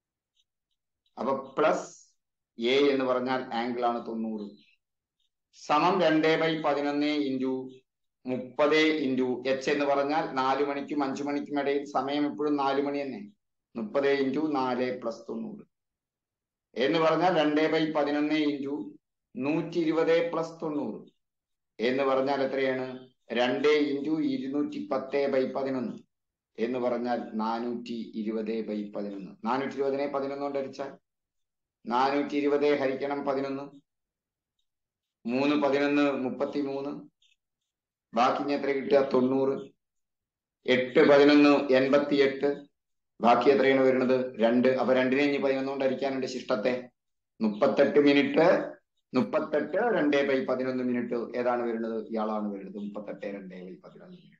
അപ്പൊ പ്ലസ് എ എന്ന് പറഞ്ഞാൽ ആംഗിൾ ആണ് തൊണ്ണൂറ് സമം രണ്ട് ബൈ പതിനൊന്ന് ഇൻറ്റു മുപ്പത് ഇൻറ്റു എച്ച് എന്ന് പറഞ്ഞാൽ നാല് മണിക്കും അഞ്ചു മണിക്കും ഇടയിൽ സമയം എപ്പോഴും നാല് മണി തന്നെ മുപ്പത് ഇൻറ്റു നാല് പ്ലസ് തൊണ്ണൂറ് എന്ന് പറഞ്ഞാൽ രണ്ട് ബൈ പതിനൊന്ന് ഇൻറ്റു നൂറ്റി ഇരുപത് പ്ലസ് തൊണ്ണൂറ് എന്ന് പറഞ്ഞാൽ എത്രയാണ് രണ്ട് ഇൻറ്റു ഇരുന്നൂറ്റി പത്ത് ബൈ പതിനൊന്ന് എന്ന് പറഞ്ഞാൽ നാനൂറ്റി ഇരുപത് ബൈ പതിനൊന്ന് നാനൂറ്റി ഇരുപതിനെ പതിനൊന്ന് കൊണ്ട് ഹരിച്ചാൽ നാനൂറ്റി ഇരുപത് ഹരിക്കണം പതിനൊന്ന് മൂന്ന് പതിനൊന്ന് മുപ്പത്തി മൂന്ന് ബാക്കി ഇനി എത്ര കിട്ടുക തൊണ്ണൂറ് എട്ട് പതിനൊന്ന് എൺപത്തി എട്ട് ബാക്കി എത്രയാണ് വരുന്നത് രണ്ട് അപ്പൊ രണ്ടിനെ ഇനി പതിനൊന്ന് കൊണ്ട് ഹരിക്കാനുണ്ട് ശിഷ്ടത്തെ മുപ്പത്തെട്ട് മിനിറ്റ് മുപ്പത്തെട്ട് രണ്ടേ ബൈ പതിനൊന്ന് മിനിറ്റ് ഏതാണ് വരുന്നത് ഇയാളാണ് വരുന്നത് മുപ്പത്തെട്ട് രണ്ടേ ബൈ പതിനൊന്ന് മിനിറ്റ്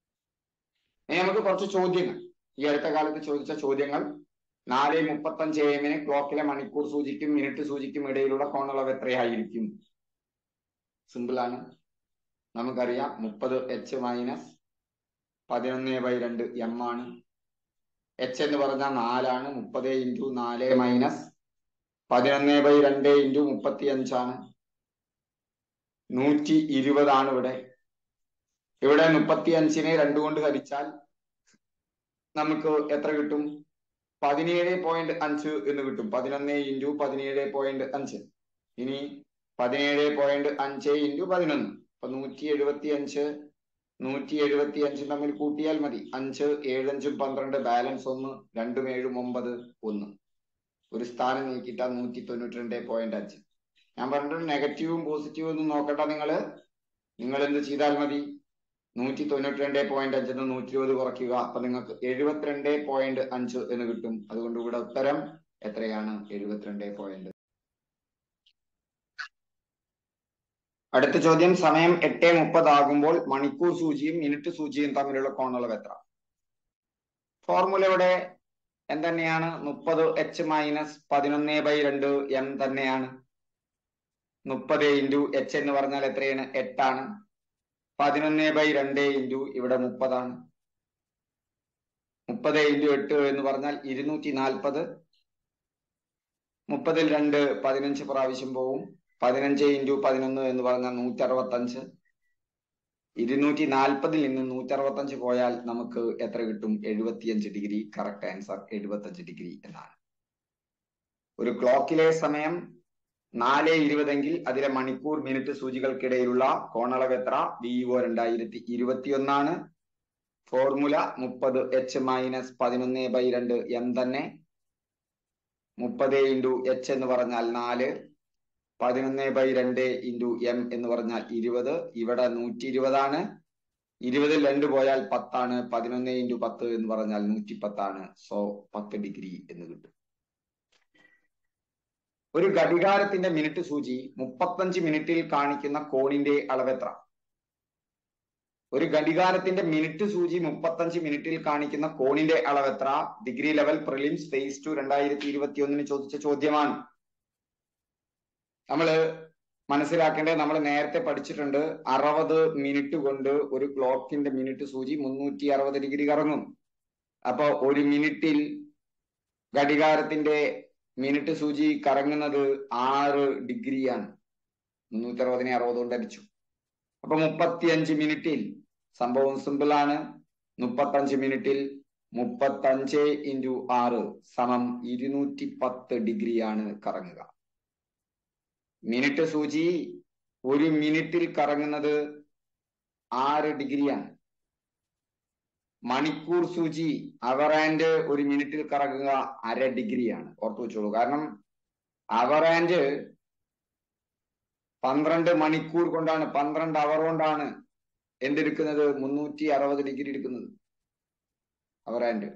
ഇനി നമുക്ക് കുറച്ച് ചോദ്യങ്ങൾ ഈ അടുത്ത കാലത്ത് ചോദിച്ച ചോദ്യങ്ങൾ നാല് മുപ്പത്തഞ്ച് എ എമ്മിന് ക്ലോക്കിലെ മണിക്കൂർ സൂചിക്കും മിനിറ്റ് സൂചിക്കും ഇടയിലുള്ള കോണളവ് എത്രയായിരിക്കും സിമ്പിൾ ആണ് നമുക്കറിയാം മുപ്പത് എച്ച് മൈനസ് പതിനൊന്ന് ബൈ രണ്ട് എം ആണ് എച്ച് എന്ന് പറഞ്ഞാൽ നാലാണ് മുപ്പത് ഇൻറ്റു നാല് മൈനസ് പതിനൊന്ന് ബൈ രണ്ട് ഇൻറ്റു മുപ്പത്തി അഞ്ചാണ് നൂറ്റി ഇരുപതാണ് ഇവിടെ ഇവിടെ മുപ്പത്തി അഞ്ചിനെ രണ്ട് കൊണ്ട് ഹരിച്ചാൽ നമുക്ക് എത്ര കിട്ടും പതിനേഴ് പോയിന്റ് അഞ്ച് എന്ന് കിട്ടും പതിനൊന്ന് ഇൻറ്റു പതിനേഴ് പോയിന്റ് അഞ്ച് ഇനി പതിനേഴ് പോയിന്റ് അഞ്ച് ഇൻറ്റു പതിനൊന്ന് അപ്പൊ നൂറ്റി എഴുപത്തി അഞ്ച് നൂറ്റി എഴുപത്തി അഞ്ചും തമ്മിൽ കൂട്ടിയാൽ മതി അഞ്ച് ഏഴഞ്ചും പന്ത്രണ്ട് ബാലൻസ് ഒന്ന് രണ്ടും ഏഴും ഒമ്പത് ഒന്ന് ഒരു സ്ഥാനം നീക്കിയിട്ടാ നൂറ്റി തൊണ്ണൂറ്റി രണ്ട് പോയിന്റ് അഞ്ച് ഞാൻ പറഞ്ഞിട്ട് നെഗറ്റീവും പോസിറ്റീവും ഒന്നും നോക്കണ്ട നിങ്ങള് നിങ്ങൾ എന്ത് ചെയ്താൽ മതി നൂറ്റി തൊണ്ണൂറ്റി രണ്ട് പോയിന്റ് അഞ്ചിന് നൂറ്റി ഇരുപത് കുറയ്ക്കുക അപ്പൊ നിങ്ങൾക്ക് എഴുപത്തിരണ്ട് പോയിന്റ് അഞ്ച് എന്ന് കിട്ടും അതുകൊണ്ട് ഇവിടെ ഉത്തരം എത്രയാണ് എഴുപത്തിരണ്ട് പോയിന്റ് അടുത്ത ചോദ്യം സമയം എട്ട് മുപ്പത് ആകുമ്പോൾ മണിക്കൂർ സൂചിയും മിനിറ്റ് സൂചിയും തമ്മിലുള്ള കോണളവ് എത്ര ഫോർമുല ഇവിടെ എന്തന്നെയാണ് മുപ്പത് എച്ച് മൈനസ് പതിനൊന്ന് ബൈ രണ്ട് എം തന്നെയാണ് മുപ്പത് ഇൻറ്റു എച്ച് എന്ന് പറഞ്ഞാൽ എത്രയാണ് എട്ടാണ് പതിനൊന്ന് ബൈ രണ്ട് ഇൻറ്റു ഇവിടെ മുപ്പതാണ് മുപ്പത് ഇൻറ്റു എട്ട് എന്ന് പറഞ്ഞാൽ ഇരുന്നൂറ്റി നാൽപ്പത് മുപ്പതിൽ രണ്ട് പതിനഞ്ച് പ്രാവശ്യം പോവും പതിനഞ്ച് ഇൻറ്റു പതിനൊന്ന് എന്ന് പറഞ്ഞാൽ നൂറ്റി അറുപത്തഞ്ച് ഇരുന്നൂറ്റി നാൽപ്പതിൽ നിന്ന് നൂറ്റി അറുപത്തഞ്ച് പോയാൽ നമുക്ക് എത്ര കിട്ടും എഴുപത്തിയഞ്ച് ഡിഗ്രി കറക്റ്റ് ആൻസർ എഴുപത്തഞ്ച് ഡിഗ്രി എന്നാണ് ഒരു ക്ലോക്കിലെ സമയം നാല് ഇരുപതെങ്കിൽ അതിലെ മണിക്കൂർ മിനിറ്റ് സൂചികൾക്കിടയിലുള്ള കോണളവ് എത്ര വി ഒ രണ്ടായിരത്തി ഇരുപത്തി ഒന്നാണ് ഫോർമുല മുപ്പത് എച്ച് മൈനസ് പതിനൊന്ന് ബൈ രണ്ട് എം തന്നെ മുപ്പത് ഇൻറ്റു എച്ച് എന്ന് പറഞ്ഞാൽ നാല് പതിനൊന്ന് ബൈ രണ്ട് ഇൻറ്റു എം എന്ന് പറഞ്ഞാൽ ഇരുപത് ഇവിടെ നൂറ്റി ഇരുപതാണ് ഇരുപതിൽ രണ്ട് പോയാൽ പത്താണ് പതിനൊന്ന് ഇൻറ്റു പത്ത് എന്ന് പറഞ്ഞാൽ നൂറ്റി പത്താണ് സോ പത്ത് ഡിഗ്രി എന്ന് കിട്ടും ഒരു ഘടികാരത്തിന്റെ മിനിറ്റ് സൂചി മുപ്പത്തഞ്ച് മിനിറ്റിൽ കാണിക്കുന്ന കോണിന്റെ അളവെത്ര ഒരു ഘടികാരത്തിന്റെ മിനിറ്റ് സൂചി മുപ്പത്തഞ്ച് മിനിറ്റിൽ കാണിക്കുന്ന കോണിന്റെ അളവെത്ര degree level prelims phase two രണ്ടായിരത്തി ഇരുപത്തി ഒന്നിന് ചോദിച്ച ചോദ്യമാണ് നമ്മള് മനസ്സിലാക്കേണ്ടത് നമ്മൾ നേരത്തെ പഠിച്ചിട്ടുണ്ട് അറുപത് മിനിറ്റ് കൊണ്ട് ഒരു ക്ലോക്കിന്റെ മിനിറ്റ് സൂചി മുന്നൂറ്റി അറുപത് ഡിഗ്രി കറങ്ങും അപ്പൊ ഒരു മിനിറ്റിൽ ഘടികാരത്തിന്റെ മിനിറ്റ് സൂചി കറങ്ങുന്നത് ആറ് ഡിഗ്രിയാണ് മുന്നൂറ്റി അറുപതിനെ അറുപത് കൊണ്ട് അടിച്ചു അപ്പൊ മുപ്പത്തിയഞ്ച് മിനിറ്റിൽ സംഭവം സിമ്പിൾ ആണ് മുപ്പത്തഞ്ച് മിനിറ്റിൽ മുപ്പത്തഞ്ച് ഇൻറ്റു ആറ് സമം ഇരുന്നൂറ്റി പത്ത് ഡിഗ്രിയാണ് കറങ്ങുക മിനിറ്റ് സൂചി ഒരു മിനിറ്റിൽ കറങ്ങുന്നത് ആറ് ഡിഗ്രിയാണ് മണിക്കൂർ സൂചി അവർ ആൻഡ് ഒരു മിനിറ്റിൽ കറങ്ങുക അര ഡിഗ്രിയാണ് ഓർത്തു വെച്ചോളൂ കാരണം അവർ ആൻഡ് പന്ത്രണ്ട് മണിക്കൂർ കൊണ്ടാണ് പന്ത്രണ്ട് അവർ കൊണ്ടാണ് എന്തെടുക്കുന്നത് മുന്നൂറ്റി അറുപത് ഡിഗ്രി എടുക്കുന്നത് അവർ ആൻഡ്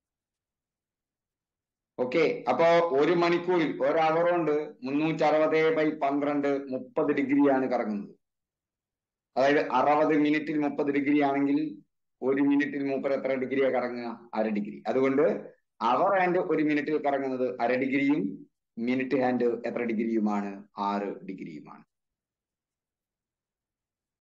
ഓക്കെ അപ്പോ ഒരു മണിക്കൂറിൽ ഒരു അവർ കൊണ്ട് മുന്നൂറ്റി അറുപത് ബൈ പന്ത്രണ്ട് മുപ്പത് ഡിഗ്രിയാണ് കറങ്ങുന്നത് അതായത് അറുപത് മിനിറ്റിൽ മുപ്പത് ഡിഗ്രി ആണെങ്കിൽ ഒരു മിനിറ്റിൽ മൂപ്പർ എത്ര ഡിഗ്രിയാണ് കറങ്ങുക അര ഡിഗ്രി അതുകൊണ്ട് അവർ ഹാൻഡ് ഒരു മിനിറ്റിൽ കറങ്ങുന്നത് അര ഡിഗ്രിയും മിനിറ്റ് ഹാൻഡ് എത്ര ഡിഗ്രിയുമാണ് ആറ് ഡിഗ്രിയുമാണ്